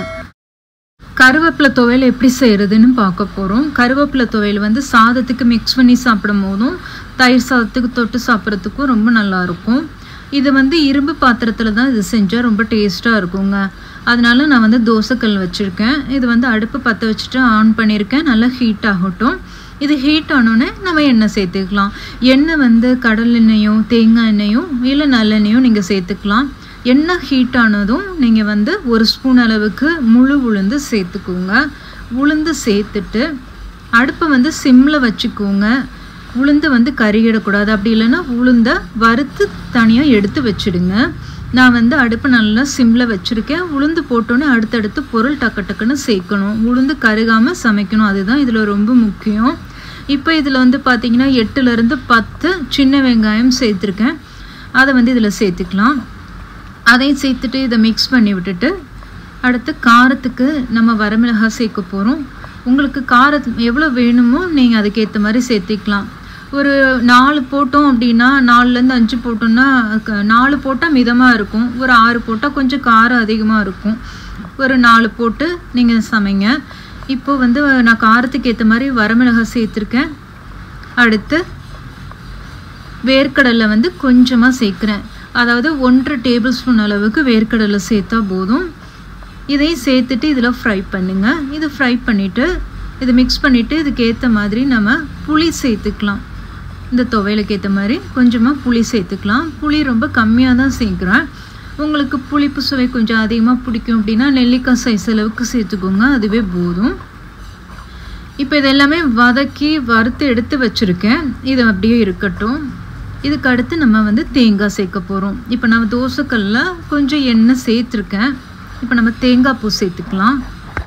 கருவேப்பிலை துவையல் எப்படி செய்கிறதுன்னு பார்க்க போகிறோம் கருவேப்பிலை துவையல் வந்து சாதத்துக்கு மிக்ஸ் பண்ணி சாப்பிடும் போதும் தயிர் சாதத்துக்கு தொட்டு சாப்பிட்றதுக்கும் ரொம்ப நல்லாயிருக்கும் இது வந்து இரும்பு பாத்திரத்தில் தான் இது செஞ்சால் ரொம்ப டேஸ்ட்டாக இருக்குங்க அதனால நான் வந்து தோசைக்கல் வச்சுருக்கேன் இது வந்து அடுப்பு பற்ற வச்சுட்டு ஆன் பண்ணியிருக்கேன் நல்லா ஹீட் ஆகட்டும் இது ஹீட் ஆனோடனே நம்ம எண்ணெய் சேர்த்துக்கலாம் எண்ணெய் வந்து கடல் எண்ணெயும் தேங்காய் எண்ணெயும் இல்லை நல்லெண்ணெயும் நீங்கள் சேர்த்துக்கலாம் எண்ணெய் ஹீட் ஆனதும் நீங்கள் வந்து ஒரு ஸ்பூன் அளவுக்கு முழு உளுந்து சேர்த்துக்கோங்க உளுந்து சேர்த்துட்டு அடுப்பை வந்து சிம்மில் வச்சுக்கோங்க உளுந்து வந்து கருகிடக்கூடாது அப்படி இல்லைன்னா உளுந்தை வறுத்து தனியாக எடுத்து வச்சுடுங்க நான் வந்து அடுப்பு நல்லா சிம்மில் வச்சுருக்கேன் உளுந்து போட்டோன்னே அடுத்தடுத்து பொருள் டக்கு டக்குன்னு சேர்க்கணும் உளுந்து கருகாமல் சமைக்கணும் அதுதான் இதில் ரொம்ப முக்கியம் இப்போ இதில் வந்து பார்த்திங்கன்னா எட்டுலேருந்து பத்து சின்ன வெங்காயம் சேர்த்துருக்கேன் அதை வந்து இதில் சேர்த்துக்கலாம் அதையும் சேர்த்துட்டு இதை மிக்ஸ் பண்ணி விட்டுட்டு அடுத்து காரத்துக்கு நம்ம வரமிளகாய் சேர்க்க போகிறோம் உங்களுக்கு காரம் எவ்வளோ வேணுமோ நீங்கள் அதுக்கேற்ற மாதிரி சேர்த்திக்கலாம் ஒரு நாலு போட்டோம் அப்படின்னா நாலுலேருந்து அஞ்சு போட்டோம்னா க- நாலு போட்டால் மிதமாக இருக்கும் ஒரு ஆறு போட்டால் கொஞ்சம் காரம் அதிகமாக இருக்கும் ஒரு நாலு போட்டு நீங்கள் சமைங்க இப்போ வந்து நான் காரத்துக்கு ஏற்ற மாதிரி வரமிளகாய் சேர்த்துருக்கேன் அடுத்து வேர்க்கடலை வந்து கொஞ்சமாக சேர்க்குறேன் அதாவது ஒன்றரை டேபிள் ஸ்பூன் அளவுக்கு வேர்க்கடலை சேர்த்தா போதும் இதையும் சேர்த்துட்டு இதில் ஃப்ரை பண்ணுங்கள் இது ஃப்ரை பண்ணிவிட்டு இது மிக்ஸ் பண்ணிவிட்டு இதுக்கு ஏற்ற மாதிரி நம்ம புளி சேர்த்துக்கலாம் இந்த துவையலுக்கு ஏற்ற மாதிரி கொஞ்சமாக புளி சேர்த்துக்கலாம் புளி ரொம்ப கம்மியாக தான் சேர்க்குறேன் உங்களுக்கு புளிப்பு சுவை கொஞ்சம் அதிகமாக பிடிக்கும் அப்படின்னா நெல்லிக்காய் சைஸ் அளவுக்கு சேர்த்துக்கோங்க அதுவே போதும் இப்போ இது எல்லாமே வதக்கி வறுத்து எடுத்து வச்சுருக்கேன் இது அப்படியே இருக்கட்டும் இதுக்கு அடுத்து நம்ம வந்து தேங்காய் சேர்க்க போகிறோம் இப்போ நம்ம தோசைக்கல்ல கொஞ்சம் எண்ணெய் சேர்த்துருக்கேன் இப்போ நம்ம தேங்காய் பூ சேர்த்துக்கலாம்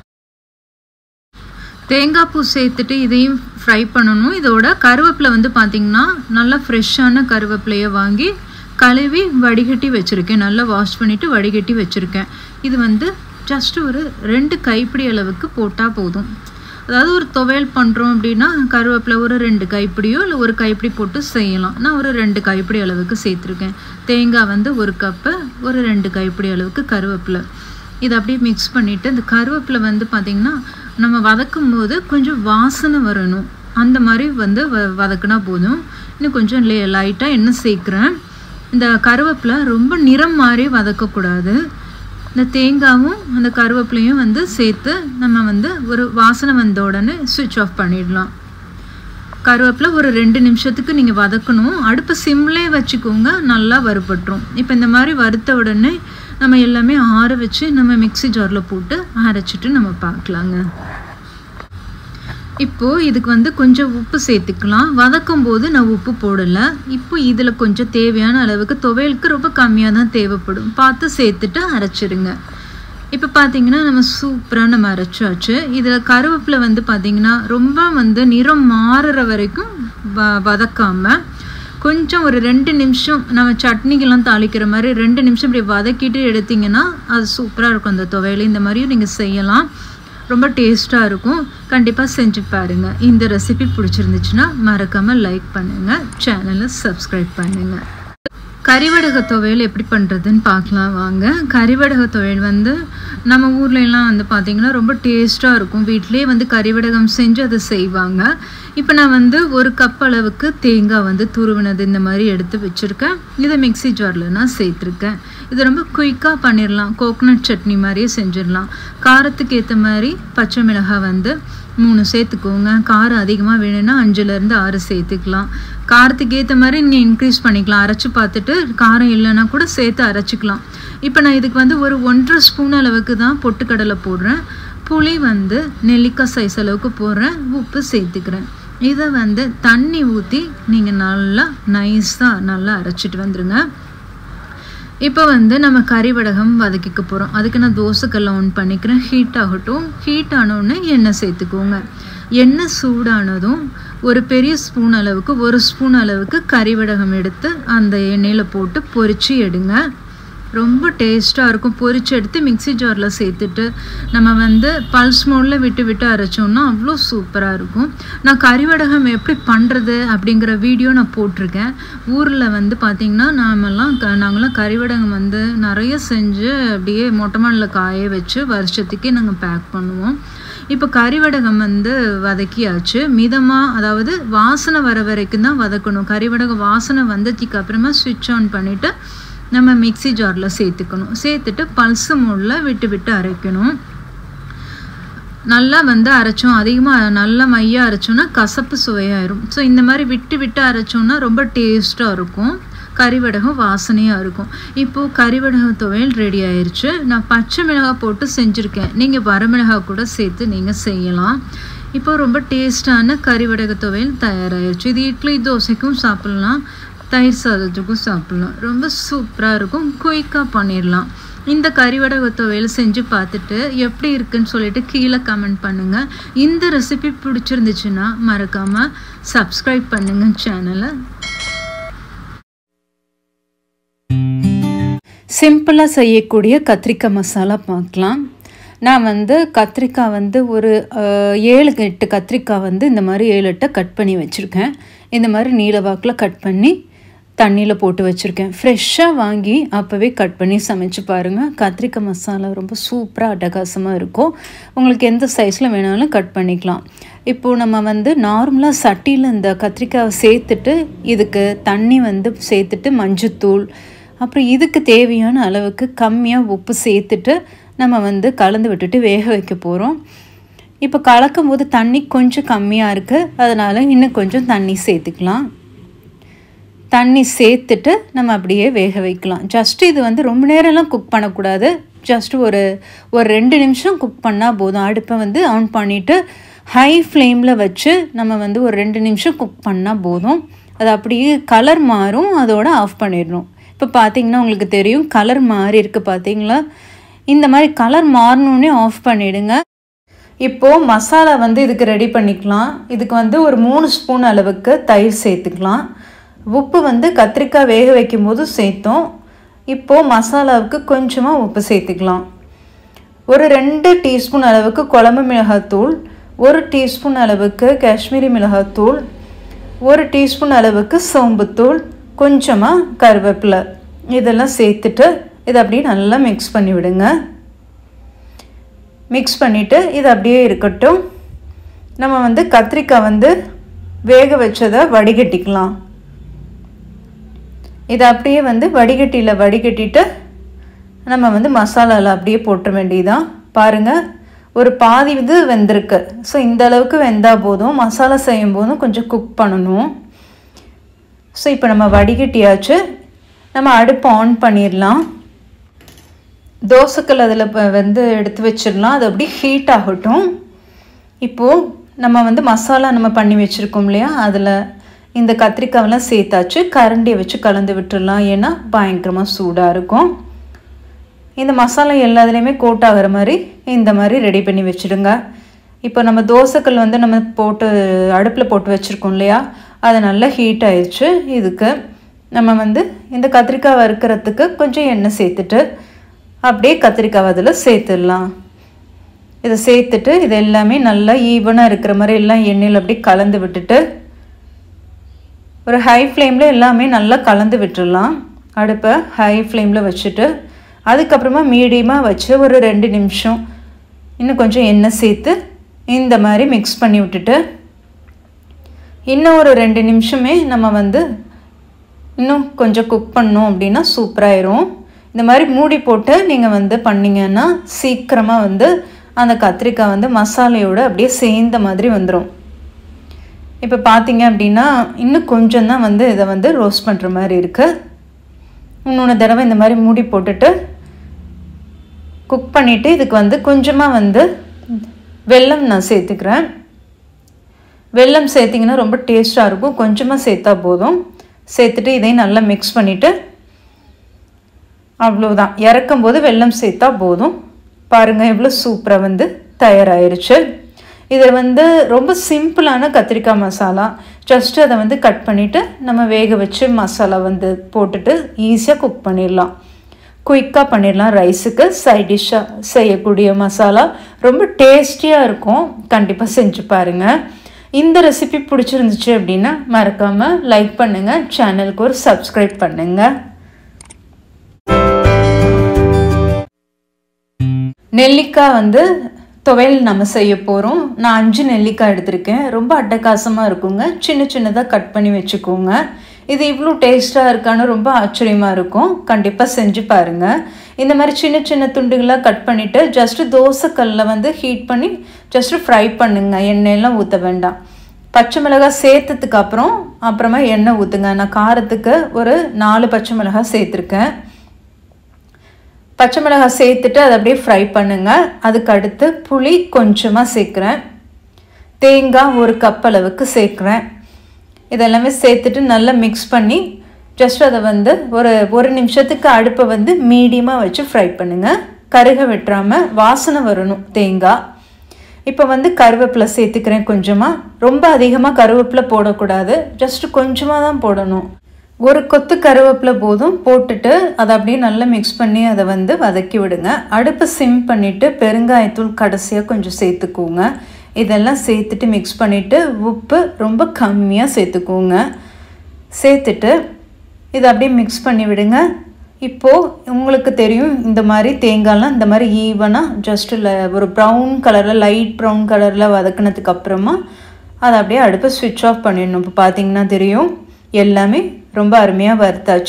தேங்காய் பூ சேர்த்துட்டு இதையும் ஃப்ரை பண்ணணும் இதோட கருவேப்பிலை வந்து பார்த்திங்கன்னா நல்லா ஃப்ரெஷ்ஷான கருவேப்பிலையை வாங்கி கழுவி வடிகட்டி வச்சுருக்கேன் நல்லா வாஷ் பண்ணிவிட்டு வடிகட்டி வச்சுருக்கேன் இது வந்து ஜஸ்ட் ஒரு ரெண்டு கைப்பிடி அளவுக்கு போட்டால் போதும் அதாவது ஒரு துவையல் பண்ணுறோம் அப்படின்னா கருவேப்பிலை ஒரு ரெண்டு கைப்பிடியோ இல்லை ஒரு கைப்பிடி போட்டு செய்யலாம் நான் ஒரு ரெண்டு கைப்பிடி அளவுக்கு சேர்த்துருக்கேன் தேங்காய் வந்து ஒரு கப்பு ஒரு ரெண்டு கைப்பிடி அளவுக்கு கருவேப்பிலை இதை அப்படியே மிக்ஸ் பண்ணிவிட்டு இந்த கருவேப்பிலை வந்து பார்த்திங்கன்னா நம்ம வதக்கும் போது கொஞ்சம் வாசனை வரணும் அந்த மாதிரி வந்து வ வதக்குனா போதும் இன்னும் கொஞ்சம் லே லைட்டாக எண்ணெய் சேர்க்குறேன் இந்த கருவேப்பிலை ரொம்ப நிறம் மாதிரி வதக்கக்கூடாது இந்த தேங்காயும் அந்த கருவேப்பிலையும் வந்து சேர்த்து நம்ம வந்து ஒரு வாசனை வந்த உடனே சுவிட்ச் ஆஃப் பண்ணிடலாம் கருவேப்பிலை ஒரு ரெண்டு நிமிஷத்துக்கு நீங்கள் வதக்கணும் அடுப்பு சிம்லே வச்சுக்கோங்க நல்லா வறுபட்டுரும் இப்போ இந்த மாதிரி வறுத்த உடனே நம்ம எல்லாமே ஆற வச்சு நம்ம மிக்சி ஜாரில் போட்டு அரைச்சிட்டு நம்ம பார்க்கலாங்க இப்போது இதுக்கு வந்து கொஞ்சம் உப்பு சேர்த்துக்கலாம் வதக்கும் போது நான் உப்பு போடலை இப்போ இதில் கொஞ்சம் தேவையான அளவுக்கு துவையலுக்கு ரொம்ப கம்மியாக தான் தேவைப்படும் பார்த்து சேர்த்துட்டு அரைச்சிருங்க இப்போ பார்த்தீங்கன்னா நம்ம சூப்பராக நம்ம அரைச்சாச்சு இதில் கருவேப்பிலை வந்து பார்த்திங்கன்னா ரொம்ப வந்து நிறம் மாறுற வரைக்கும் வ வதக்காமல் கொஞ்சம் ஒரு ரெண்டு நிமிஷம் நம்ம சட்னிக்கெல்லாம் தாளிக்கிற மாதிரி ரெண்டு நிமிஷம் இப்படி வதக்கிட்டு எடுத்திங்கன்னா அது சூப்பராக இருக்கும் அந்த துவையல் இந்த மாதிரியும் நீங்கள் செய்யலாம் ரொம்ப டேஸ்ட்டாக இருக்கும் கண்டிப்பாக செஞ்சு பாருங்கள் இந்த ரெசிபி பிடிச்சிருந்துச்சுன்னா மறக்காமல் லைக் பண்ணுங்கள் சேனலை சப்ஸ்கிரைப் பண்ணுங்கள் கறிவடக துவையல் எப்படி பண்ணுறதுன்னு பார்க்கலாம் வாங்க கறிவடக துவையல் வந்து நம்ம ஊர்ல எல்லாம் வந்து பார்த்திங்கன்னா ரொம்ப டேஸ்ட்டாக இருக்கும் வீட்டிலே வந்து கறிவடகம் செஞ்சு அதை செய்வாங்க இப்போ நான் வந்து ஒரு கப் அளவுக்கு தேங்காய் வந்து துருவினது இந்த மாதிரி எடுத்து வச்சுருக்கேன் இதை மிக்சி ஜாரில் நான் சேர்த்துருக்கேன் இது ரொம்ப குயிக்காக பண்ணிடலாம் கோகனட் சட்னி மாதிரியே செஞ்சிடலாம் காரத்துக்கு ஏற்ற மாதிரி பச்சை மிளகாய் வந்து மூணு சேர்த்துக்கோங்க காரம் அதிகமாக வேணும்னா அஞ்சுலேருந்து ஆறு சேர்த்துக்கலாம் காரத்துக்கு ஏற்ற மாதிரி நீங்கள் இன்க்ரீஸ் பண்ணிக்கலாம் அரைச்சி பார்த்துட்டு காரம் இல்லைன்னா கூட சேர்த்து அரைச்சிக்கலாம் இப்போ நான் இதுக்கு வந்து ஒரு ஒன்றரை ஸ்பூன் அளவுக்கு தான் பொட்டுக்கடலை போடுறேன் புளி வந்து நெல்லிக்காய் சைஸ் அளவுக்கு போடுறேன் உப்பு சேர்த்துக்கிறேன் இதை வந்து தண்ணி ஊற்றி நீங்கள் நல்லா நைஸாக நல்லா அரைச்சிட்டு வந்துடுங்க இப்போ வந்து நம்ம கறி வடகம் வதக்கிக்க போகிறோம் அதுக்கு நான் தோசைக்கல்ல ஆன் பண்ணிக்கிறேன் ஹீட் ஆகட்டும் ஹீட் ஆனோடனே எண்ணெய் சேர்த்துக்கோங்க எண்ணெய் சூடானதும் ஒரு பெரிய ஸ்பூன் அளவுக்கு ஒரு ஸ்பூன் அளவுக்கு கறி வடகம் எடுத்து அந்த எண்ணெயில் போட்டு பொரித்து எடுங்க ரொம்ப டேஸ்ட்டாக இருக்கும் பொரிச்சு எடுத்து மிக்சி ஜாரில் சேர்த்துட்டு நம்ம வந்து பல்ஸ் மோடில் விட்டு விட்டு அரைச்சோம்னா அவ்வளோ சூப்பராக இருக்கும் நான் கறிவடகம் எப்படி பண்ணுறது அப்படிங்கிற வீடியோ நான் போட்டிருக்கேன் ஊரில் வந்து பார்த்திங்கன்னா நாமெல்லாம் க நாங்களாம் கறிவடகம் வந்து நிறைய செஞ்சு அப்படியே மொட்டை மாடில் காய வச்சு வருஷத்துக்கே நாங்கள் பேக் பண்ணுவோம் இப்போ கறிவடகம் வந்து வதக்கியாச்சு மிதமாக அதாவது வாசனை வர வரைக்கும் தான் வதக்கணும் கறிவடகம் வாசனை வந்ததுக்கு அப்புறமா சுவிட்ச் ஆன் பண்ணிவிட்டு நம்ம மிக்சி ஜாரில் சேர்த்துக்கணும் சேர்த்துட்டு பல்சு மோடில் விட்டு விட்டு அரைக்கணும் நல்லா வந்து அரைச்சோம் அதிகமாக நல்லா மையாக அரைச்சோன்னா கசப்பு சுவையாயிரும் ஸோ இந்த மாதிரி விட்டு விட்டு அரைச்சோன்னா ரொம்ப டேஸ்ட்டாக இருக்கும் கறிவடகம் வாசனையாக இருக்கும் இப்போது கறிவடகம் துவையல் ரெடி ஆயிடுச்சு நான் பச்சை மிளகாய் போட்டு செஞ்சுருக்கேன் நீங்கள் வரமிளகாய் கூட சேர்த்து நீங்கள் செய்யலாம் இப்போ ரொம்ப டேஸ்டான கறிவடக துவையல் தயாராகிடுச்சு இது இட்லி தோசைக்கும் சாப்பிட்லாம் தயிர் சாதத்துக்கும் சாப்பிட்லாம் ரொம்ப சூப்பராக இருக்கும் குயிக்காக பண்ணிடலாம் இந்த கறிவடக துவையல் செஞ்சு பார்த்துட்டு எப்படி இருக்குன்னு சொல்லிட்டு கீழே கமெண்ட் பண்ணுங்கள் இந்த ரெசிபி பிடிச்சிருந்துச்சுன்னா மறக்காமல் சப்ஸ்கிரைப் பண்ணுங்கள் சேனலை சிம்பிளாக செய்யக்கூடிய கத்திரிக்காய் மசாலா பார்க்கலாம் நான் வந்து கத்திரிக்காய் வந்து ஒரு ஏழு எட்டு கத்திரிக்காய் வந்து இந்த மாதிரி ஏழு எட்டை கட் பண்ணி வச்சுருக்கேன் இந்த மாதிரி நீல வாக்கில் கட் பண்ணி தண்ணியில் போட்டு வச்சுருக்கேன் ஃப்ரெஷ்ஷாக வாங்கி அப்போவே கட் பண்ணி சமைச்சு பாருங்கள் கத்திரிக்காய் மசாலா ரொம்ப சூப்பராக அட்டகாசமாக இருக்கும் உங்களுக்கு எந்த சைஸில் வேணாலும் கட் பண்ணிக்கலாம் இப்போது நம்ம வந்து நார்மலாக சட்டியில் இந்த கத்திரிக்காயை சேர்த்துட்டு இதுக்கு தண்ணி வந்து சேர்த்துட்டு மஞ்சத்தூள் அப்புறம் இதுக்கு தேவையான அளவுக்கு கம்மியாக உப்பு சேர்த்துட்டு நம்ம வந்து கலந்து விட்டுட்டு வேக வைக்க போகிறோம் இப்போ கலக்கும் போது தண்ணி கொஞ்சம் கம்மியாக இருக்குது அதனால் இன்னும் கொஞ்சம் தண்ணி சேர்த்துக்கலாம் தண்ணி சேர்த்துட்டு நம்ம அப்படியே வேக வைக்கலாம் ஜஸ்ட் இது வந்து ரொம்ப நேரம்லாம் குக் பண்ணக்கூடாது ஜஸ்ட் ஒரு ஒரு ரெண்டு நிமிஷம் குக் பண்ணால் போதும் அடுப்பை வந்து ஆன் பண்ணிவிட்டு ஹை ஃப்ளேமில் வச்சு நம்ம வந்து ஒரு ரெண்டு நிமிஷம் குக் பண்ணால் போதும் அது அப்படியே கலர் மாறும் அதோட ஆஃப் பண்ணிடணும் இப்போ பார்த்தீங்கன்னா உங்களுக்கு தெரியும் கலர் மாறி இருக்குது பார்த்தீங்களா இந்த மாதிரி கலர் மாறினோடனே ஆஃப் பண்ணிவிடுங்க இப்போது மசாலா வந்து இதுக்கு ரெடி பண்ணிக்கலாம் இதுக்கு வந்து ஒரு மூணு ஸ்பூன் அளவுக்கு தயிர் சேர்த்துக்கலாம் உப்பு வந்து கத்திரிக்காய் வேக வைக்கும் போது சேர்த்தோம் இப்போது மசாலாவுக்கு கொஞ்சமாக உப்பு சேர்த்துக்கலாம் ஒரு ரெண்டு டீஸ்பூன் அளவுக்கு குழம்பு மிளகாத்தூள் ஒரு டீஸ்பூன் அளவுக்கு காஷ்மீரி மிளகாத்தூள் ஒரு டீஸ்பூன் அளவுக்கு சோம்புத்தூள் கொஞ்சமாக கருவேப்பிலை இதெல்லாம் சேர்த்துட்டு இதை அப்படியே நல்லா மிக்ஸ் பண்ணி விடுங்க மிக்ஸ் பண்ணிவிட்டு இது அப்படியே இருக்கட்டும் நம்ம வந்து கத்திரிக்காய் வந்து வேக வச்சதை வடிகட்டிக்கலாம் இதை அப்படியே வந்து வடிகட்டியில் வடிகட்டிட்டு நம்ம வந்து மசாலாவில் அப்படியே போட்ட வேண்டியதான் பாருங்கள் ஒரு பாதி இது வெந்திருக்கு ஸோ இந்த அளவுக்கு வெந்தால் போதும் மசாலா செய்யும் போதும் கொஞ்சம் குக் பண்ணணும் ஸோ இப்போ நம்ம வடிகட்டியாச்சு நம்ம அடுப்பு ஆன் பண்ணிடலாம் தோசைக்கல் அதில் இப்போ வந்து எடுத்து வச்சிடலாம் அது அப்படியே ஹீட் ஆகட்டும் இப்போது நம்ம வந்து மசாலா நம்ம பண்ணி வச்சுருக்கோம் இல்லையா அதில் இந்த கத்திரிக்காவெல்லாம் சேர்த்தாச்சு கரண்டியை வச்சு கலந்து விட்டுடலாம் ஏன்னா பயங்கரமாக சூடாக இருக்கும் இந்த மசாலா எல்லாத்துலேயுமே கோட் ஆகிற மாதிரி இந்த மாதிரி ரெடி பண்ணி வச்சுடுங்க இப்போ நம்ம தோசைக்கல் வந்து நம்ம போட்டு அடுப்பில் போட்டு வச்சுருக்கோம் இல்லையா அது நல்லா ஹீட் ஆயிடுச்சு இதுக்கு நம்ம வந்து இந்த கத்திரிக்காய் வறுக்கிறதுக்கு கொஞ்சம் எண்ணெய் சேர்த்துட்டு அப்படியே கத்திரிக்காய் அதில் சேர்த்துடலாம் இதை சேர்த்துட்டு இது எல்லாமே நல்லா ஈவனாக இருக்கிற மாதிரி எல்லாம் எண்ணெயில் அப்படியே கலந்து விட்டுட்டு ஒரு ஹை ஃப்ளேமில் எல்லாமே நல்லா கலந்து விட்டுடலாம் அடுப்பை ஹை ஃப்ளேமில் வச்சுட்டு அதுக்கப்புறமா மீடியமாக வச்சு ஒரு ரெண்டு நிமிஷம் இன்னும் கொஞ்சம் எண்ணெய் சேர்த்து இந்த மாதிரி மிக்ஸ் பண்ணி விட்டுட்டு இன்னும் ஒரு ரெண்டு நிமிஷமே நம்ம வந்து இன்னும் கொஞ்சம் குக் பண்ணோம் அப்படின்னா சூப்பராயிரும் இந்த மாதிரி மூடி போட்டு நீங்கள் வந்து பண்ணிங்கன்னா சீக்கிரமாக வந்து அந்த கத்திரிக்காய் வந்து மசாலையோடு அப்படியே சேர்ந்த மாதிரி வந்துடும் இப்போ பார்த்தீங்க அப்படின்னா இன்னும் கொஞ்சம் தான் வந்து இதை வந்து ரோஸ்ட் பண்ணுற மாதிரி இருக்குது இன்னொன்று தடவை இந்த மாதிரி மூடி போட்டுட்டு குக் பண்ணிவிட்டு இதுக்கு வந்து கொஞ்சமாக வந்து வெல்லம் நான் சேர்த்துக்கிறேன் வெல்லம் சேர்த்திங்கன்னா ரொம்ப டேஸ்ட்டாக இருக்கும் கொஞ்சமாக சேர்த்தா போதும் சேர்த்துட்டு இதையும் நல்லா மிக்ஸ் பண்ணிவிட்டு அவ்வளோதான் இறக்கும் போது வெல்லம் சேர்த்தா போதும் பாருங்கள் எவ்வளோ சூப்பராக வந்து தயாராகிருச்சு இது வந்து ரொம்ப சிம்பிளான கத்திரிக்காய் மசாலா ஜஸ்ட் அதை வந்து கட் பண்ணிவிட்டு நம்ம வேக வச்சு மசாலா வந்து போட்டுட்டு ஈஸியாக குக் பண்ணிடலாம் குயிக்காக பண்ணிடலாம் ரைஸுக்கு சைட் டிஷ்ஷாக செய்யக்கூடிய மசாலா ரொம்ப டேஸ்டியாக இருக்கும் கண்டிப்பாக செஞ்சு பாருங்கள் இந்த ரெசிபி பிடிச்சிருந்துச்சு அப்படின்னா மறக்காமல் லைக் பண்ணுங்கள் சேனலுக்கு ஒரு சப்ஸ்கிரைப் பண்ணுங்கள் நெல்லிக்காய் வந்து துவையல் நம்ம செய்ய போகிறோம் நான் அஞ்சு நெல்லிக்காய் எடுத்திருக்கேன் ரொம்ப அட்டகாசமாக இருக்குங்க சின்ன சின்னதாக கட் பண்ணி வச்சுக்கோங்க இது இவ்வளோ டேஸ்ட்டாக இருக்கான்னு ரொம்ப ஆச்சரியமாக இருக்கும் கண்டிப்பாக செஞ்சு பாருங்கள் இந்த மாதிரி சின்ன சின்ன துண்டுகளாக கட் பண்ணிவிட்டு ஜஸ்ட்டு தோசைக்கல்லில் வந்து ஹீட் பண்ணி ஜஸ்ட்டு ஃப்ரை பண்ணுங்க எண்ணெயெல்லாம் ஊற்ற வேண்டாம் பச்சை மிளகாய் சேர்த்ததுக்கு அப்புறம் அப்புறமா எண்ணெய் ஊற்றுங்க நான் காரத்துக்கு ஒரு நாலு பச்சை மிளகாய் சேர்த்துருக்கேன் பச்சை மிளகாய் சேர்த்துட்டு அதை அப்படியே ஃப்ரை பண்ணுங்கள் அதுக்கு அடுத்து புளி கொஞ்சமாக சேர்க்குறேன் தேங்காய் ஒரு கப் அளவுக்கு சேர்க்குறேன் இதெல்லாமே சேர்த்துட்டு நல்லா மிக்ஸ் பண்ணி ஜஸ்ட் அதை வந்து ஒரு ஒரு நிமிஷத்துக்கு அடுப்பை வந்து மீடியமாக வச்சு ஃப்ரை பண்ணுங்கள் கருக வெட்டுறாமல் வாசனை வரணும் தேங்காய் இப்போ வந்து கருவேப்பிலை சேர்த்துக்கிறேன் கொஞ்சமாக ரொம்ப அதிகமாக கருவேப்பிலை போடக்கூடாது ஜஸ்ட் கொஞ்சமாக தான் போடணும் ஒரு கொத்து கருவேப்பிலை போதும் போட்டுட்டு அதை அப்படியே நல்லா மிக்ஸ் பண்ணி அதை வந்து வதக்கி விடுங்க அடுப்பு சிம் பண்ணிவிட்டு பெருங்காயத்தூள் கடைசியாக கொஞ்சம் சேர்த்துக்கோங்க இதெல்லாம் சேர்த்துட்டு மிக்ஸ் பண்ணிவிட்டு உப்பு ரொம்ப கம்மியாக சேர்த்துக்கோங்க சேர்த்துட்டு இதை அப்படியே மிக்ஸ் பண்ணி விடுங்க இப்போது உங்களுக்கு தெரியும் இந்த மாதிரி தேங்காய்லாம் இந்த மாதிரி ஈவனாக ஜஸ்ட் ஒரு ப்ரௌன் கலரில் லைட் ப்ரௌன் கலரில் வதக்கினதுக்கு அப்புறமா அதை அப்படியே அடுப்பை ஸ்விட்ச் ஆஃப் பண்ணிடணும் இப்போ பார்த்தீங்கன்னா தெரியும் எல்லாமே ரொம்ப அருமையாக வறுத்தாச்சு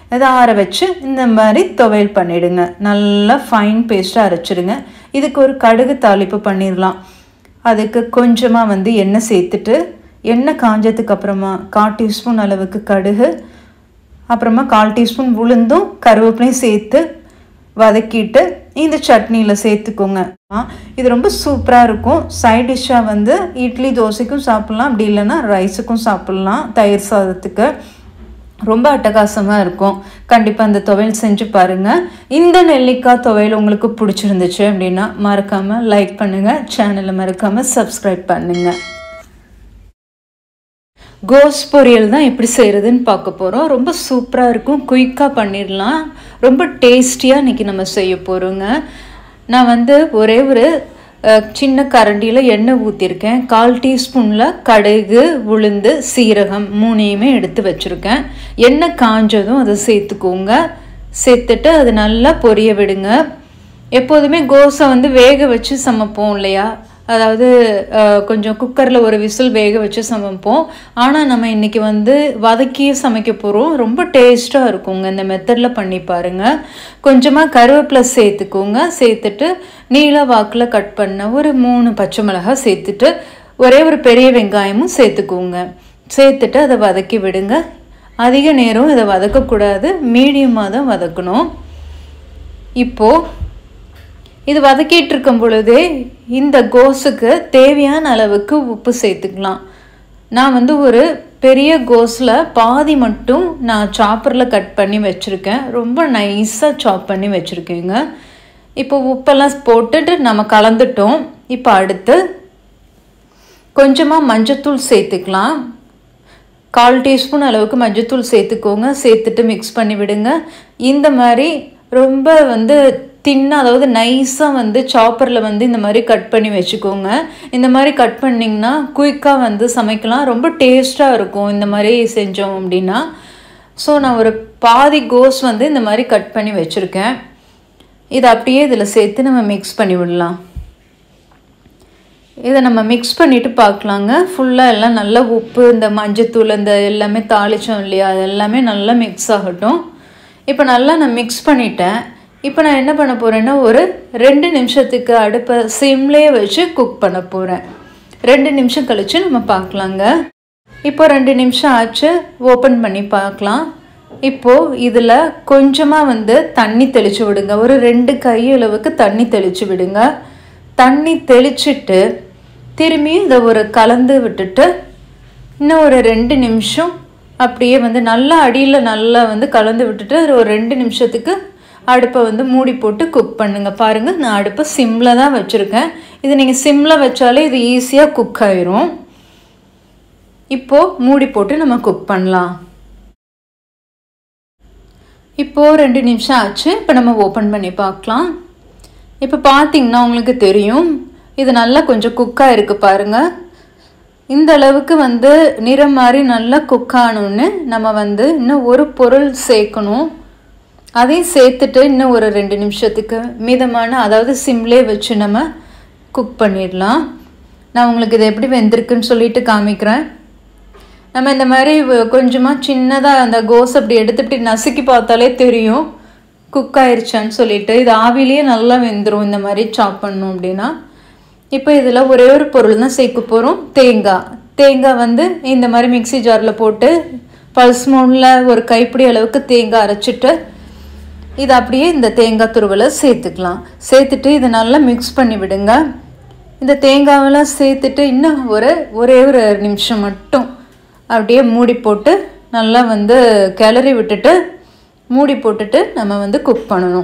இதை ஆற வச்சு இந்த மாதிரி துவையல் பண்ணிடுங்க நல்லா ஃபைன் பேஸ்ட்டாக அரைச்சிடுங்க இதுக்கு ஒரு கடுகு தாளிப்பு பண்ணிடலாம் அதுக்கு கொஞ்சமாக வந்து எண்ணெய் சேர்த்துட்டு எண்ணெய் காஞ்சதுக்கு அப்புறமா கால் டீஸ்பூன் அளவுக்கு கடுகு அப்புறமா கால் டீஸ்பூன் உளுந்தும் கருவேப்பிலையும் சேர்த்து வதக்கிட்டு இந்த சட்னியில் சேர்த்துக்கோங்க இது ரொம்ப சூப்பராக இருக்கும் சைட் டிஷ்ஷாக வந்து இட்லி தோசைக்கும் சாப்பிட்லாம் அப்படி இல்லைன்னா ரைஸுக்கும் சாப்பிட்லாம் தயிர் சாதத்துக்கு ரொம்ப அட்டகாசமாக இருக்கும் கண்டிப்பாக அந்த துவையல் செஞ்சு பாருங்கள் இந்த நெல்லிக்காய் துவையல் உங்களுக்கு பிடிச்சிருந்துச்சு அப்படின்னா மறக்காமல் லைக் பண்ணுங்கள் சேனலை மறக்காமல் சப்ஸ்கிரைப் பண்ணுங்கள் கோஸ் பொரியல் தான் எப்படி செய்கிறதுன்னு பார்க்க போகிறோம் ரொம்ப சூப்பராக இருக்கும் குயிக்காக பண்ணிடலாம் ரொம்ப டேஸ்டியாக இன்றைக்கி நம்ம செய்ய போகிறோங்க நான் வந்து ஒரே ஒரு சின்ன கரண்டியில் எண்ணெய் ஊற்றிருக்கேன் கால் டீஸ்பூனில் கடுகு உளுந்து சீரகம் மூணையுமே எடுத்து வச்சுருக்கேன் எண்ணெய் காஞ்சதும் அதை சேர்த்துக்கோங்க சேர்த்துட்டு அது நல்லா பொரிய விடுங்க எப்போதுமே கோஸை வந்து வேக வச்சு சமைப்போம் இல்லையா அதாவது கொஞ்சம் குக்கரில் ஒரு விசில் வேக வச்சு சமைப்போம் ஆனால் நம்ம இன்றைக்கி வந்து வதக்கியே சமைக்க போகிறோம் ரொம்ப டேஸ்ட்டாக இருக்குங்க இந்த மெத்தடில் பண்ணி பாருங்கள் கொஞ்சமாக கருவேப்பிலை சேர்த்துக்கோங்க சேர்த்துட்டு நீல வாக்கில் கட் பண்ண ஒரு மூணு பச்சை மிளகாய் சேர்த்துட்டு ஒரே ஒரு பெரிய வெங்காயமும் சேர்த்துக்கோங்க சேர்த்துட்டு அதை வதக்கி விடுங்க அதிக நேரம் இதை வதக்கக்கூடாது மீடியமாக தான் வதக்கணும் இப்போது இது வதக்கிட்டு இருக்கும் பொழுதே இந்த கோஸுக்கு தேவையான அளவுக்கு உப்பு சேர்த்துக்கலாம் நான் வந்து ஒரு பெரிய கோஸில் பாதி மட்டும் நான் சாப்பரில் கட் பண்ணி வச்சுருக்கேன் ரொம்ப நைஸாக சாப் பண்ணி வச்சுருக்கேங்க இப்போ உப்பெல்லாம் போட்டுட்டு நம்ம கலந்துட்டோம் இப்போ அடுத்து கொஞ்சமாக மஞ்சத்தூள் சேர்த்துக்கலாம் கால் டீஸ்பூன் அளவுக்கு மஞ்சத்தூள் சேர்த்துக்கோங்க சேர்த்துட்டு மிக்ஸ் பண்ணி விடுங்க இந்த மாதிரி ரொம்ப வந்து தின்னாக அதாவது நைஸாக வந்து சாப்பரில் வந்து இந்த மாதிரி கட் பண்ணி வச்சுக்கோங்க இந்த மாதிரி கட் பண்ணிங்கன்னா குயிக்காக வந்து சமைக்கலாம் ரொம்ப டேஸ்ட்டாக இருக்கும் இந்த மாதிரி செஞ்சோம் அப்படின்னா ஸோ நான் ஒரு பாதி கோஸ் வந்து இந்த மாதிரி கட் பண்ணி வச்சுருக்கேன் இதை அப்படியே இதில் சேர்த்து நம்ம மிக்ஸ் பண்ணி விடலாம் இதை நம்ம மிக்ஸ் பண்ணிவிட்டு பார்க்கலாங்க ஃபுல்லாக எல்லாம் நல்லா உப்பு இந்த மஞ்சத்தூள் இந்த எல்லாமே தாளித்தோம் இல்லையா அது எல்லாமே நல்லா மிக்ஸ் ஆகட்டும் இப்போ நல்லா நான் மிக்ஸ் பண்ணிட்டேன் இப்போ நான் என்ன பண்ண போகிறேன்னா ஒரு ரெண்டு நிமிஷத்துக்கு அடுப்பை சிம்லேயே வச்சு குக் பண்ண போகிறேன் ரெண்டு நிமிஷம் கழித்து நம்ம பார்க்கலாங்க இப்போ ரெண்டு நிமிஷம் ஆச்சு ஓப்பன் பண்ணி பார்க்கலாம் இப்போது இதில் கொஞ்சமாக வந்து தண்ணி தெளித்து விடுங்க ஒரு ரெண்டு கையளவுக்கு தண்ணி தெளித்து விடுங்க தண்ணி தெளிச்சிட்டு திரும்பி இதை ஒரு கலந்து விட்டுட்டு இன்னும் ஒரு ரெண்டு நிமிஷம் அப்படியே வந்து நல்லா அடியில் நல்லா வந்து கலந்து விட்டுட்டு ஒரு ரெண்டு நிமிஷத்துக்கு அடுப்பை வந்து மூடி போட்டு குக் பண்ணுங்கள் பாருங்கள் நான் அடுப்பை சிம்மில் தான் வச்சுருக்கேன் இது நீங்கள் சிம்மில் வச்சாலே இது ஈஸியாக குக் ஆயிரும் இப்போது மூடி போட்டு நம்ம குக் பண்ணலாம் இப்போது ரெண்டு நிமிஷம் ஆச்சு இப்போ நம்ம ஓப்பன் பண்ணி பார்க்கலாம் இப்போ பார்த்தீங்கன்னா உங்களுக்கு தெரியும் இது நல்லா கொஞ்சம் குக்காக இருக்குது பாருங்கள் இந்த அளவுக்கு வந்து நிறம் மாதிரி நல்லா குக் ஆனோன்னு நம்ம வந்து இன்னும் ஒரு பொருள் சேர்க்கணும் அதையும் சேர்த்துட்டு இன்னும் ஒரு ரெண்டு நிமிஷத்துக்கு மீதமான அதாவது சிம்லே வச்சு நம்ம குக் பண்ணிடலாம் நான் உங்களுக்கு இது எப்படி வெந்திருக்குன்னு சொல்லிட்டு காமிக்கிறேன் நம்ம இந்த மாதிரி கொஞ்சமாக சின்னதாக அந்த கோஸ் அப்படி எடுத்து இப்படி நசுக்கி பார்த்தாலே தெரியும் குக் ஆயிடுச்சான்னு சொல்லிட்டு இது ஆவிலேயே நல்லா வெந்துடும் இந்த மாதிரி சாப் பண்ணோம் அப்படின்னா இப்போ இதில் ஒரே ஒரு பொருள் தான் சேர்க்க போகிறோம் தேங்காய் தேங்காய் வந்து இந்த மாதிரி மிக்சி ஜாரில் போட்டு பல்ஸ் மோனில் ஒரு கைப்பிடி அளவுக்கு தேங்காய் அரைச்சிட்டு இது அப்படியே இந்த தேங்காய் துருவலை சேர்த்துக்கலாம் சேர்த்துட்டு இதை நல்லா மிக்ஸ் பண்ணி விடுங்க இந்த தேங்காவெல்லாம் சேர்த்துட்டு இன்னும் ஒரு ஒரே ஒரு நிமிஷம் மட்டும் அப்படியே மூடி போட்டு நல்லா வந்து கிளறி விட்டுட்டு மூடி போட்டுட்டு நம்ம வந்து குக் பண்ணணும்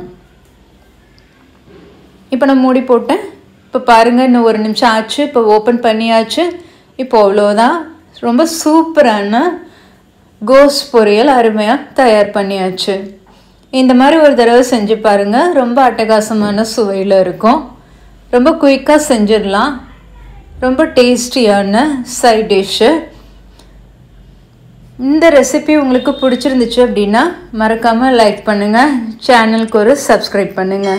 இப்போ நான் மூடி போட்டேன் இப்போ பாருங்கள் இன்னும் ஒரு நிமிஷம் ஆச்சு இப்போ ஓப்பன் பண்ணியாச்சு இப்போ அவ்வளோதான் ரொம்ப சூப்பரான கோஸ் பொரியல் அருமையாக தயார் பண்ணியாச்சு இந்த மாதிரி ஒரு தடவை செஞ்சு பாருங்கள் ரொம்ப அட்டகாசமான சுவையில் இருக்கும் ரொம்ப குயிக்காக செஞ்சிடலாம் ரொம்ப டேஸ்டியான சைட் டிஷ்ஷு இந்த ரெசிபி உங்களுக்கு பிடிச்சிருந்துச்சு அப்படின்னா மறக்காமல் லைக் பண்ணுங்கள் சேனலுக்கு ஒரு சப்ஸ்கிரைப் பண்ணுங்கள்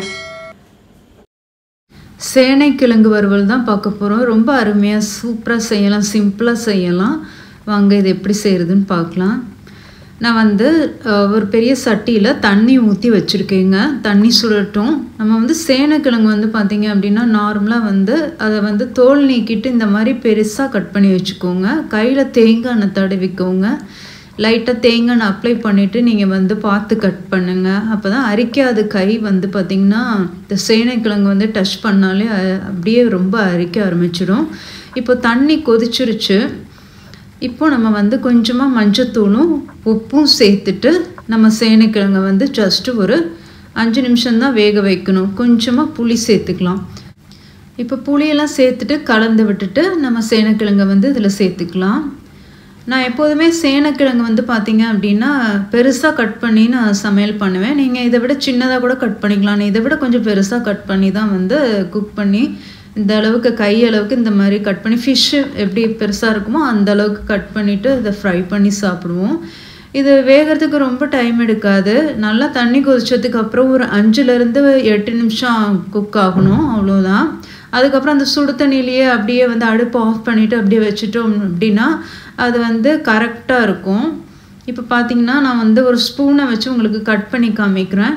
சேனைக்கிழங்கு வறுவல் தான் பார்க்க போகிறோம் ரொம்ப அருமையாக சூப்பராக செய்யலாம் சிம்பிளாக செய்யலாம் வாங்க இது எப்படி செய்கிறதுன்னு பார்க்கலாம் நான் வந்து அஹ், ஒரு பெரிய சட்டியில் தண்ணி ஊற்றி வச்சுருக்கேங்க தண்ணி சுடட்டும் நம்ம வந்து சேனக்கிழங்கு வந்து பார்த்திங்க அப்படின்னா நார்மலாக வந்து அதை வந்து தோல் நீக்கிட்டு இந்த மாதிரி பெருசாக கட் பண்ணி வச்சுக்கோங்க கையில் தேங்காய் எண்ணெய் தடவிக்கோங்க லைட்டாக தேங்காய் எண்ணெய் அப்ளை பண்ணிவிட்டு நீங்கள் வந்து பார்த்து கட் பண்ணுங்கள் அப்போ தான் அரிக்காது கை வந்து பார்த்திங்கன்னா இந்த சேனைக்கிழங்கு வந்து டச் பண்ணாலே அ- அப்படியே ரொம்ப அரிக்க ஆரம்பிச்சிடும் இப்போ தண்ணி கொதிச்சிருச்சு இப்போ நம்ம வந்து கொஞ்சமாக மஞ்சத்தூளும் உப்பும் சேர்த்துட்டு நம்ம சேனைக்கிழங்கை வந்து ஜஸ்ட்டு ஒரு அஞ்சு நிமிஷம்தான் வேக வைக்கணும் கொஞ்சமாக புளி சேர்த்துக்கலாம் இப்போ புளியெல்லாம் சேர்த்துட்டு கலந்து விட்டுட்டு நம்ம சேனைக்கிழங்கை வந்து இதில் சேர்த்துக்கலாம் நான் எப்போதுமே சேனக்கிழங்கு வந்து பார்த்தீங்க அப்படின்னா பெருசாக கட் பண்ணி நான் சமையல் பண்ணுவேன் நீங்கள் இதை விட சின்னதாக கூட கட் பண்ணிக்கலாம் நான் இதை விட கொஞ்சம் பெருசாக கட் பண்ணி தான் வந்து குக் பண்ணி இந்த அளவுக்கு கை அளவுக்கு இந்த மாதிரி கட் பண்ணி ஃபிஷ்ஷு எப்படி பெருசாக இருக்குமோ அந்த அளவுக்கு கட் பண்ணிவிட்டு இதை ஃப்ரை பண்ணி சாப்பிடுவோம் இது வேகிறதுக்கு ரொம்ப டைம் எடுக்காது நல்லா தண்ணி கொதிச்சதுக்கு அப்புறம் ஒரு அஞ்சுலேருந்து எட்டு நிமிஷம் குக் ஆகணும் அவ்வளோதான் அதுக்கப்புறம் அந்த சுடு தண்ணியிலேயே அப்படியே வந்து அடுப்பு ஆஃப் பண்ணிவிட்டு அப்படியே வச்சுட்டோம் அப்படின்னா அது வந்து கரெக்டாக இருக்கும் இப்போ பார்த்தீங்கன்னா நான் வந்து ஒரு ஸ்பூனை வச்சு உங்களுக்கு கட் பண்ணி காமிக்கிறேன்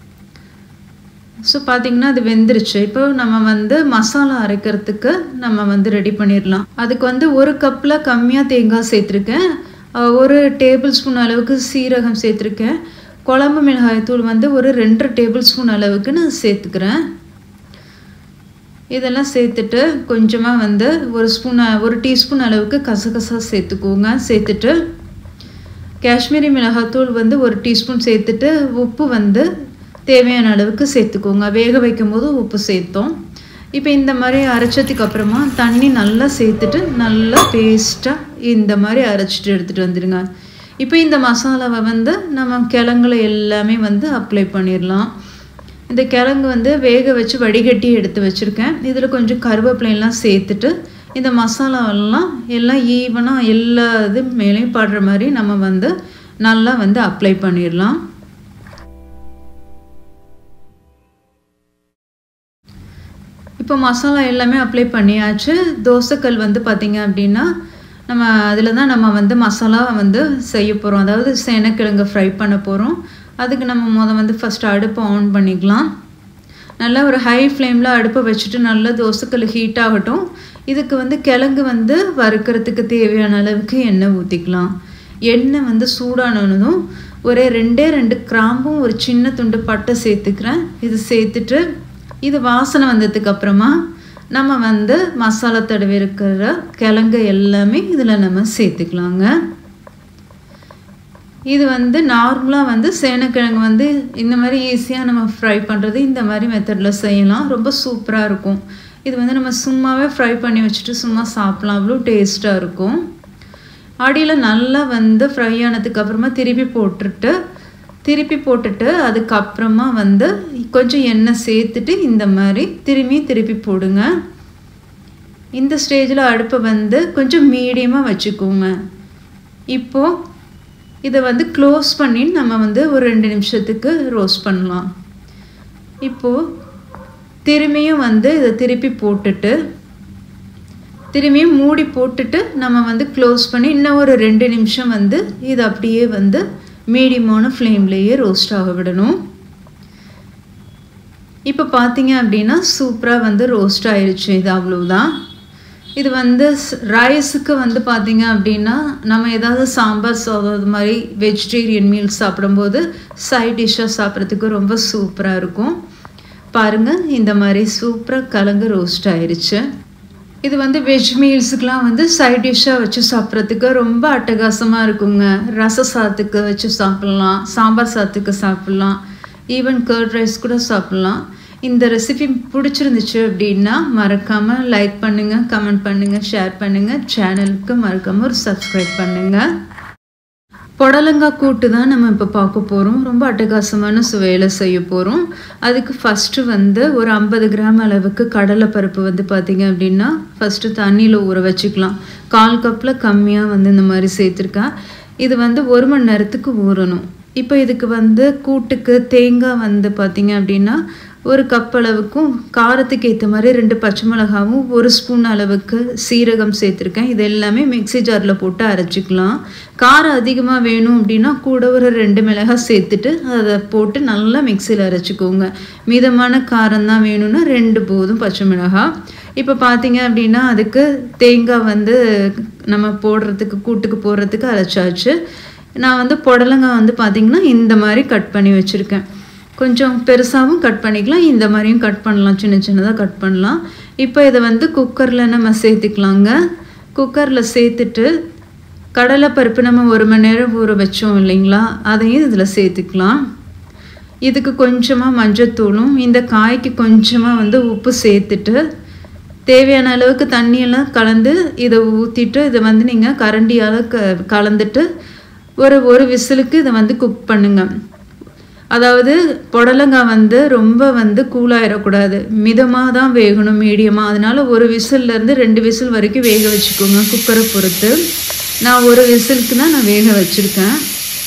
ஸோ பார்த்தீங்கன்னா அது வெந்துருச்சு இப்போ நம்ம வந்து மசாலா அரைக்கிறதுக்கு நம்ம வந்து ரெடி பண்ணிடலாம் அதுக்கு வந்து ஒரு கப்பில் கம்மியாக தேங்காய் சேர்த்துருக்கேன் அஹ் ஒரு டேபிள் ஸ்பூன் அளவுக்கு சீரகம் சேர்த்துருக்கேன் குழம்பு மிளகாய் தூள் வந்து ஒரு ரெண்டரை டேபிள் ஸ்பூன் அளவுக்கு நான் சேர்த்துக்கிறேன் இதெல்லாம் சேர்த்துட்டு கொஞ்சமாக வந்து ஒரு ஸ்பூன் ஒரு டீஸ்பூன் அளவுக்கு கசகசா சேர்த்துக்கோங்க சேர்த்துட்டு காஷ்மீரி மிளகாத்தூள் வந்து ஒரு டீஸ்பூன் சேர்த்துட்டு உப்பு வந்து தேவையான அளவுக்கு சேர்த்துக்கோங்க வேக வைக்கும் போது உப்பு சேர்த்தோம் இப்போ இந்த மாதிரி அரைச்சதுக்கு அப்புறமா தண்ணி நல்லா சேர்த்துட்டு நல்லா பேஸ்ட்டாக இந்த மாதிரி அரைச்சிட்டு எடுத்துகிட்டு வந்துடுங்க இப்போ இந்த மசாலாவை வந்து நம்ம கிழங்குல எல்லாமே வந்து அப்ளை பண்ணிடலாம் இந்த கிழங்கு வந்து வேக வச்சு வடிகட்டி எடுத்து வச்சுருக்கேன் இதில் கொஞ்சம் கருவேப்பிலையெல்லாம் சேர்த்துட்டு இந்த மசாலாவெல்லாம் எல்லாம் ஈவனாக எல்லா இது மேலேயும் படுற மாதிரி நம்ம வந்து நல்லா வந்து அப்ளை பண்ணிடலாம் இப்போ மசாலா எல்லாமே அப்ளை பண்ணியாச்சு தோசைக்கல் வந்து பார்த்திங்க அப்படின்னா நம்ம அதில் தான் நம்ம வந்து மசாலா வந்து செய்ய போகிறோம் அதாவது சேனக்கிழங்கு ஃப்ரை பண்ண போகிறோம் அதுக்கு நம்ம முத வந்து ஃபஸ்ட்டு அடுப்பை ஆன் பண்ணிக்கலாம் நல்லா ஒரு ஹை ஃப்ளேமில் அடுப்பை வச்சுட்டு நல்லா தோசைக்கல் ஹீட் ஆகட்டும் இதுக்கு வந்து கிழங்கு வந்து வறுக்கிறதுக்கு தேவையான அளவுக்கு எண்ணெய் ஊற்றிக்கலாம் எண்ணெய் வந்து சூடானதும் ஒரே ரெண்டே ரெண்டு கிராம்பும் ஒரு சின்ன துண்டு பட்டை சேர்த்துக்கிறேன் இது சேர்த்துட்டு இது வாசனை வந்ததுக்கு அப்புறமா நம்ம வந்து மசாலா தடவி இருக்கிற கிழங்கு எல்லாமே இதில் நம்ம சேர்த்துக்கலாங்க இது வந்து நார்மலாக வந்து சேனக்கிழங்கு வந்து இந்த மாதிரி ஈஸியாக நம்ம ஃப்ரை பண்ணுறது இந்த மாதிரி மெத்தடில் செய்யலாம் ரொம்ப சூப்பராக இருக்கும் இது வந்து நம்ம சும்மாவே ஃப்ரை பண்ணி வச்சுட்டு சும்மா சாப்பிட்லாம் அவ்வளோ டேஸ்ட்டாக இருக்கும் அடியில் நல்லா வந்து ஃப்ரை ஆனதுக்கு அப்புறமா திருப்பி போட்டுட்டு திருப்பி போட்டுட்டு அதுக்கப்புறமா வந்து கொஞ்சம் எண்ணெய் சேர்த்துட்டு இந்த மாதிரி திரும்பி திருப்பி போடுங்க இந்த ஸ்டேஜில் அடுப்பை வந்து கொஞ்சம் மீடியமாக வச்சுக்கோங்க இப்போது இதை வந்து க்ளோஸ் பண்ணி நம்ம வந்து ஒரு ரெண்டு நிமிஷத்துக்கு ரோஸ்ட் பண்ணலாம் இப்போது திரும்பியும் வந்து இதை திருப்பி போட்டுட்டு திரும்பியும் மூடி போட்டுட்டு நம்ம வந்து க்ளோஸ் பண்ணி இன்னும் ஒரு ரெண்டு நிமிஷம் வந்து இது அப்படியே வந்து மீடியமான ஃப்ளேம்லேயே ரோஸ்ட் ஆக விடணும் இப்போ பார்த்தீங்க அப்படின்னா சூப்பராக வந்து ரோஸ்ட் ஆயிடுச்சு இது அவ்வளவுதான் இது வந்து ரைஸுக்கு வந்து பார்த்தீங்க அப்படின்னா நம்ம ஏதாவது சாம்பார் சாதம் அது மாதிரி வெஜிடேரியன் மீல்ஸ் சாப்பிடும்போது சைட் டிஷ்ஷாக சாப்பிட்றதுக்கு ரொம்ப சூப்பராக இருக்கும் பாருங்கள் இந்த மாதிரி சூப்பராக கலங்கு ரோஸ்ட் ஆயிடுச்சு இது வந்து வெஜ் மீல்ஸுக்கெலாம் வந்து சைட் டிஷ்ஷாக வச்சு சாப்பிட்றதுக்கு ரொம்ப அட்டகாசமாக இருக்குங்க ரச சாதத்துக்கு வச்சு சாப்பிட்லாம் சாம்பார் சாதத்துக்கு சாப்பிட்லாம் ஈவன் கர்ட் ரைஸ் கூட சாப்பிட்லாம் இந்த ரெசிபி பிடிச்சிருந்துச்சு அப்படின்னா மறக்காமல் லைக் பண்ணுங்கள் கமெண்ட் பண்ணுங்கள் ஷேர் பண்ணுங்கள் சேனலுக்கு மறக்காமல் ஒரு சப்ஸ்கிரைப் பண்ணுங்கள் புடலங்காய் கூட்டு தான் நம்ம இப்போ பார்க்க போகிறோம் ரொம்ப அட்டகாசமான சுவையில் செய்ய போகிறோம் அதுக்கு ஃபஸ்ட்டு வந்து ஒரு ஐம்பது கிராம் அளவுக்கு கடலைப்பருப்பு வந்து பார்த்திங்க அப்படின்னா ஃபஸ்ட்டு தண்ணியில் ஊற வச்சுக்கலாம் கால் கப்பில் கம்மியாக வந்து இந்த மாதிரி சேர்த்துருக்கேன் இது வந்து ஒரு மணி நேரத்துக்கு ஊறணும் இப்போ இதுக்கு வந்து கூட்டுக்கு தேங்காய் வந்து பார்த்தீங்க அப்படின்னா ஒரு கப் அளவுக்கும் காரத்துக்கு ஏற்ற மாதிரி ரெண்டு பச்சை மிளகாவும் ஒரு ஸ்பூன் அளவுக்கு சீரகம் சேர்த்துருக்கேன் இது எல்லாமே மிக்ஸி ஜாரில் போட்டு அரைச்சிக்கலாம் காரம் அதிகமாக வேணும் அப்படின்னா கூட ஒரு ரெண்டு மிளகாய் சேர்த்துட்டு அதை போட்டு நல்லா மிக்சியில் அரைச்சிக்கோங்க மிதமான காரம் தான் வேணும்னா ரெண்டு போதும் பச்சை மிளகாய் இப்போ பார்த்தீங்க அப்படின்னா அதுக்கு தேங்காய் வந்து நம்ம போடுறதுக்கு கூட்டுக்கு போடுறதுக்கு அரைச்சாச்சு நான் வந்து புடலங்காய் வந்து பார்த்திங்கன்னா இந்த மாதிரி கட் பண்ணி வச்சுருக்கேன் கொஞ்சம் பெருசாகவும் கட் பண்ணிக்கலாம் இந்த மாதிரியும் கட் பண்ணலாம் சின்ன சின்னதாக கட் பண்ணலாம் இப்போ இதை வந்து குக்கரில் நம்ம சேர்த்துக்கலாங்க குக்கரில் சேர்த்துட்டு கடலைப்பருப்பு நம்ம ஒரு மணி நேரம் ஊற வச்சோம் இல்லைங்களா அதையும் இதில் சேர்த்துக்கலாம் இதுக்கு கொஞ்சமாக மஞ்சத்தூளும் இந்த காய்க்கு கொஞ்சமாக வந்து உப்பு சேர்த்துட்டு தேவையான அளவுக்கு தண்ணியெல்லாம் கலந்து இதை ஊற்றிட்டு இதை வந்து நீங்கள் கரண்டியால் க கலந்துட்டு ஒரு ஒரு விசிலுக்கு இதை வந்து குக் பண்ணுங்கள் அதாவது புடலங்காய் வந்து ரொம்ப வந்து கூலாயிடக்கூடாது மிதமாக தான் வேகணும் மீடியமாக அதனால ஒரு விசில்லேருந்து ரெண்டு விசில் வரைக்கும் வேக வச்சுக்கோங்க குக்கரை பொறுத்து நான் ஒரு விசிலுக்கு தான் நான் வேக வச்சுருக்கேன்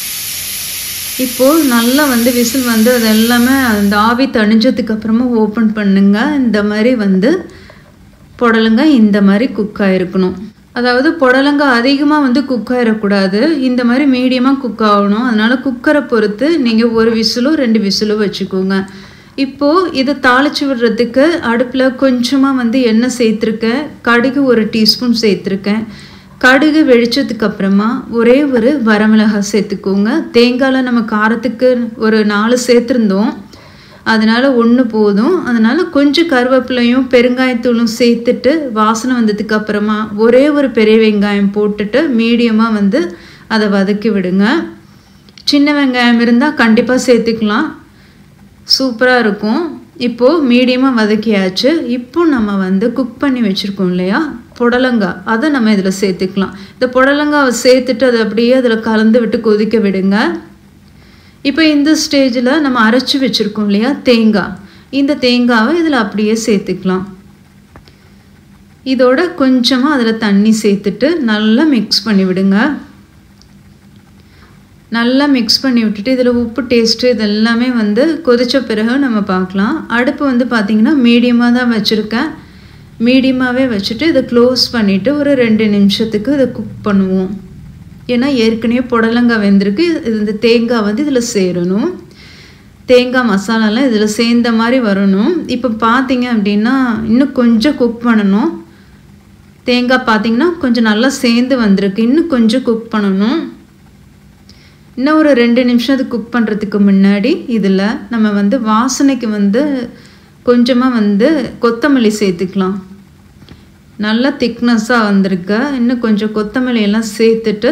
இப்போது நல்லா வந்து விசில் வந்து அது எல்லாமே அந்த ஆவி தணிஞ்சதுக்கு அப்புறமா ஓப்பன் பண்ணுங்க இந்த மாதிரி வந்து புடலங்காய் இந்த மாதிரி குக் ஆகிருக்கணும் அதாவது புடலங்காய் அதிகமாக வந்து குக் ஆகிடக்கூடாது இந்த மாதிரி மீடியமாக குக் ஆகணும் அதனால் குக்கரை பொறுத்து நீங்கள் ஒரு விசிலோ ரெண்டு விசிலோ வச்சுக்கோங்க இப்போது இதை தாளித்து விடுறதுக்கு அடுப்பில் கொஞ்சமாக வந்து எண்ணெய் சேர்த்துருக்கேன் கடுகு ஒரு டீஸ்பூன் சேர்த்துருக்கேன் கடுகு வெடிச்சதுக்கு அப்புறமா ஒரே ஒரு வரமிளகாய் சேர்த்துக்கோங்க தேங்காயில் நம்ம காரத்துக்கு ஒரு நாலு சேர்த்துருந்தோம் அதனால் ஒன்று போதும் அதனால் கொஞ்சம் கருவேப்பிலையும் பெருங்காயத்தூளும் சேர்த்துட்டு வாசனை வந்ததுக்கு அப்புறமா ஒரே ஒரு பெரிய வெங்காயம் போட்டுட்டு மீடியமாக வந்து அதை வதக்கி விடுங்க சின்ன வெங்காயம் இருந்தால் கண்டிப்பாக சேர்த்துக்கலாம் சூப்பராக இருக்கும் இப்போது மீடியமாக வதக்கியாச்சு இப்போ நம்ம வந்து குக் பண்ணி வச்சுருக்கோம் இல்லையா புடலங்காய் அதை நம்ம இதில் சேர்த்துக்கலாம் இந்த புடலங்காவை சேர்த்துட்டு அதை அப்படியே அதில் கலந்து விட்டு கொதிக்க விடுங்க இப்போ இந்த ஸ்டேஜில் நம்ம அரைச்சி வச்சுருக்கோம் இல்லையா தேங்காய் இந்த தேங்காவை இதில் அப்படியே சேர்த்துக்கலாம் இதோட கொஞ்சமாக அதில் தண்ணி சேர்த்துட்டு நல்லா மிக்ஸ் பண்ணி விடுங்க நல்லா மிக்ஸ் பண்ணி விட்டுட்டு இதில் உப்பு டேஸ்ட்டு இது எல்லாமே வந்து கொதித்த பிறகு நம்ம பார்க்கலாம் அடுப்பு வந்து பார்த்திங்கன்னா மீடியமாக தான் வச்சுருக்கேன் மீடியமாகவே வச்சுட்டு இதை க்ளோஸ் பண்ணிவிட்டு ஒரு ரெண்டு நிமிஷத்துக்கு இதை குக் பண்ணுவோம் ஏன்னா ஏற்கனவே புடலங்காய் வெந்திருக்கு இது இந்த தேங்காய் வந்து இதில் சேரணும் தேங்காய் மசாலாலாம் இதில் சேர்ந்த மாதிரி வரணும் இப்போ பார்த்தீங்க அப்படின்னா இன்னும் கொஞ்சம் குக் பண்ணணும் தேங்காய் பார்த்தீங்கன்னா கொஞ்சம் நல்லா சேர்ந்து வந்திருக்கு இன்னும் கொஞ்சம் குக் பண்ணணும் இன்னும் ஒரு ரெண்டு நிமிஷம் அது குக் பண்ணுறதுக்கு முன்னாடி இதில் நம்ம வந்து வாசனைக்கு வந்து கொஞ்சமாக வந்து கொத்தமல்லி சேர்த்துக்கலாம் நல்லா திக்னஸ்ஸாக வந்திருக்கு இன்னும் கொஞ்சம் கொத்தமல்லி எல்லாம் சேர்த்துட்டு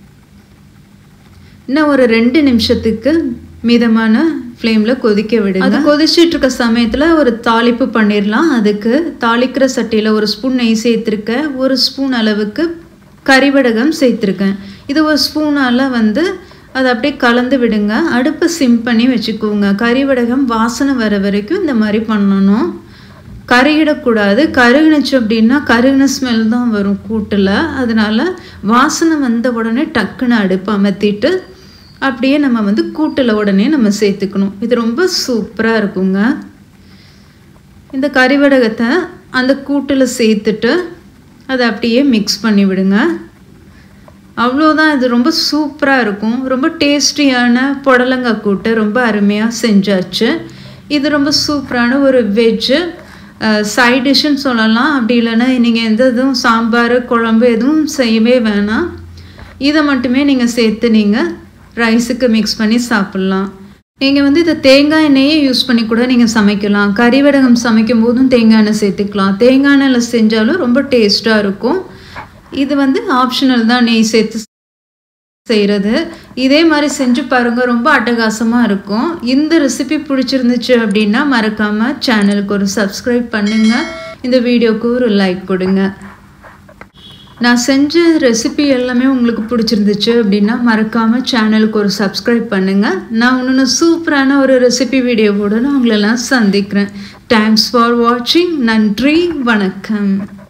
இன்னும் ஒரு ரெண்டு நிமிஷத்துக்கு மிதமான ஃப்ளேமில் கொதிக்க விடுங்க அது கொதிச்சிட்டு இருக்க சமயத்தில் ஒரு தாளிப்பு பண்ணிடலாம் அதுக்கு தாளிக்கிற சட்டியில் ஒரு ஸ்பூன் நெய் சேர்த்துருக்கேன் ஒரு ஸ்பூன் அளவுக்கு கறிவடகம் சேர்த்துருக்கேன் இது ஒரு ஸ்பூனால் வந்து அதை அப்படியே கலந்து விடுங்க அடுப்பை சிம் பண்ணி வச்சுக்கோங்க கறிவடகம் வாசனை வர வரைக்கும் இந்த மாதிரி பண்ணணும் கருகிடக்கூடாது கருகினுச்சு அப்படின்னா கருகின ஸ்மெல் தான் வரும் கூட்டில் அதனால வாசனை வந்த உடனே டக்குன்னு அடுப்பு அமர்த்திட்டு அப்படியே நம்ம வந்து கூட்டில் உடனே நம்ம சேர்த்துக்கணும் இது ரொம்ப சூப்பராக இருக்குங்க இந்த கறிவடகத்தை அந்த கூட்டில் சேர்த்துட்டு அதை அப்படியே மிக்ஸ் பண்ணி விடுங்க அவ்வளோதான் இது ரொம்ப சூப்பராக இருக்கும் ரொம்ப டேஸ்டியான புடலங்காய் கூட்டு ரொம்ப அருமையாக செஞ்சாச்சு இது ரொம்ப சூப்பரான ஒரு வெஜ்ஜு சைட் டிஷ்ஷுன்னு சொல்லலாம் அப்படி இல்லைன்னா நீங்கள் எந்த இதுவும் சாம்பார் குழம்பு எதுவும் செய்யவே வேணாம் இதை மட்டுமே நீங்கள் சேர்த்து நீங்கள் ரைஸுக்கு மிக்ஸ் பண்ணி சாப்பிட்லாம் நீங்கள் வந்து இதை தேங்காய் எண்ணெயே யூஸ் பண்ணி கூட நீங்கள் சமைக்கலாம் கறிவடகம் சமைக்கும் போதும் தேங்காய் எண்ணெய் சேர்த்துக்கலாம் தேங்காய் எண்ணெயில் செஞ்சாலும் ரொம்ப டேஸ்ட்டாக இருக்கும் இது வந்து ஆப்ஷனல் தான் நெய் சேர்த்து செய்கிறது இதே மாதிரி செஞ்சு பாருங்கள் ரொம்ப அட்டகாசமாக இருக்கும் இந்த ரெசிபி பிடிச்சிருந்துச்சு அப்படின்னா மறக்காமல் சேனலுக்கு ஒரு சப்ஸ்கிரைப் பண்ணுங்கள் இந்த வீடியோவுக்கு ஒரு லைக் கொடுங்க நான் செஞ்ச ரெசிபி எல்லாமே உங்களுக்கு பிடிச்சிருந்துச்சு அப்படின்னா மறக்காமல் சேனலுக்கு ஒரு சப்ஸ்கிரைப் பண்ணுங்கள் நான் இன்னொன்று சூப்பரான ஒரு ரெசிபி வீடியோவோட நான் உங்களெல்லாம் சந்திக்கிறேன் தேங்க்ஸ் ஃபார் வாட்சிங் நன்றி வணக்கம்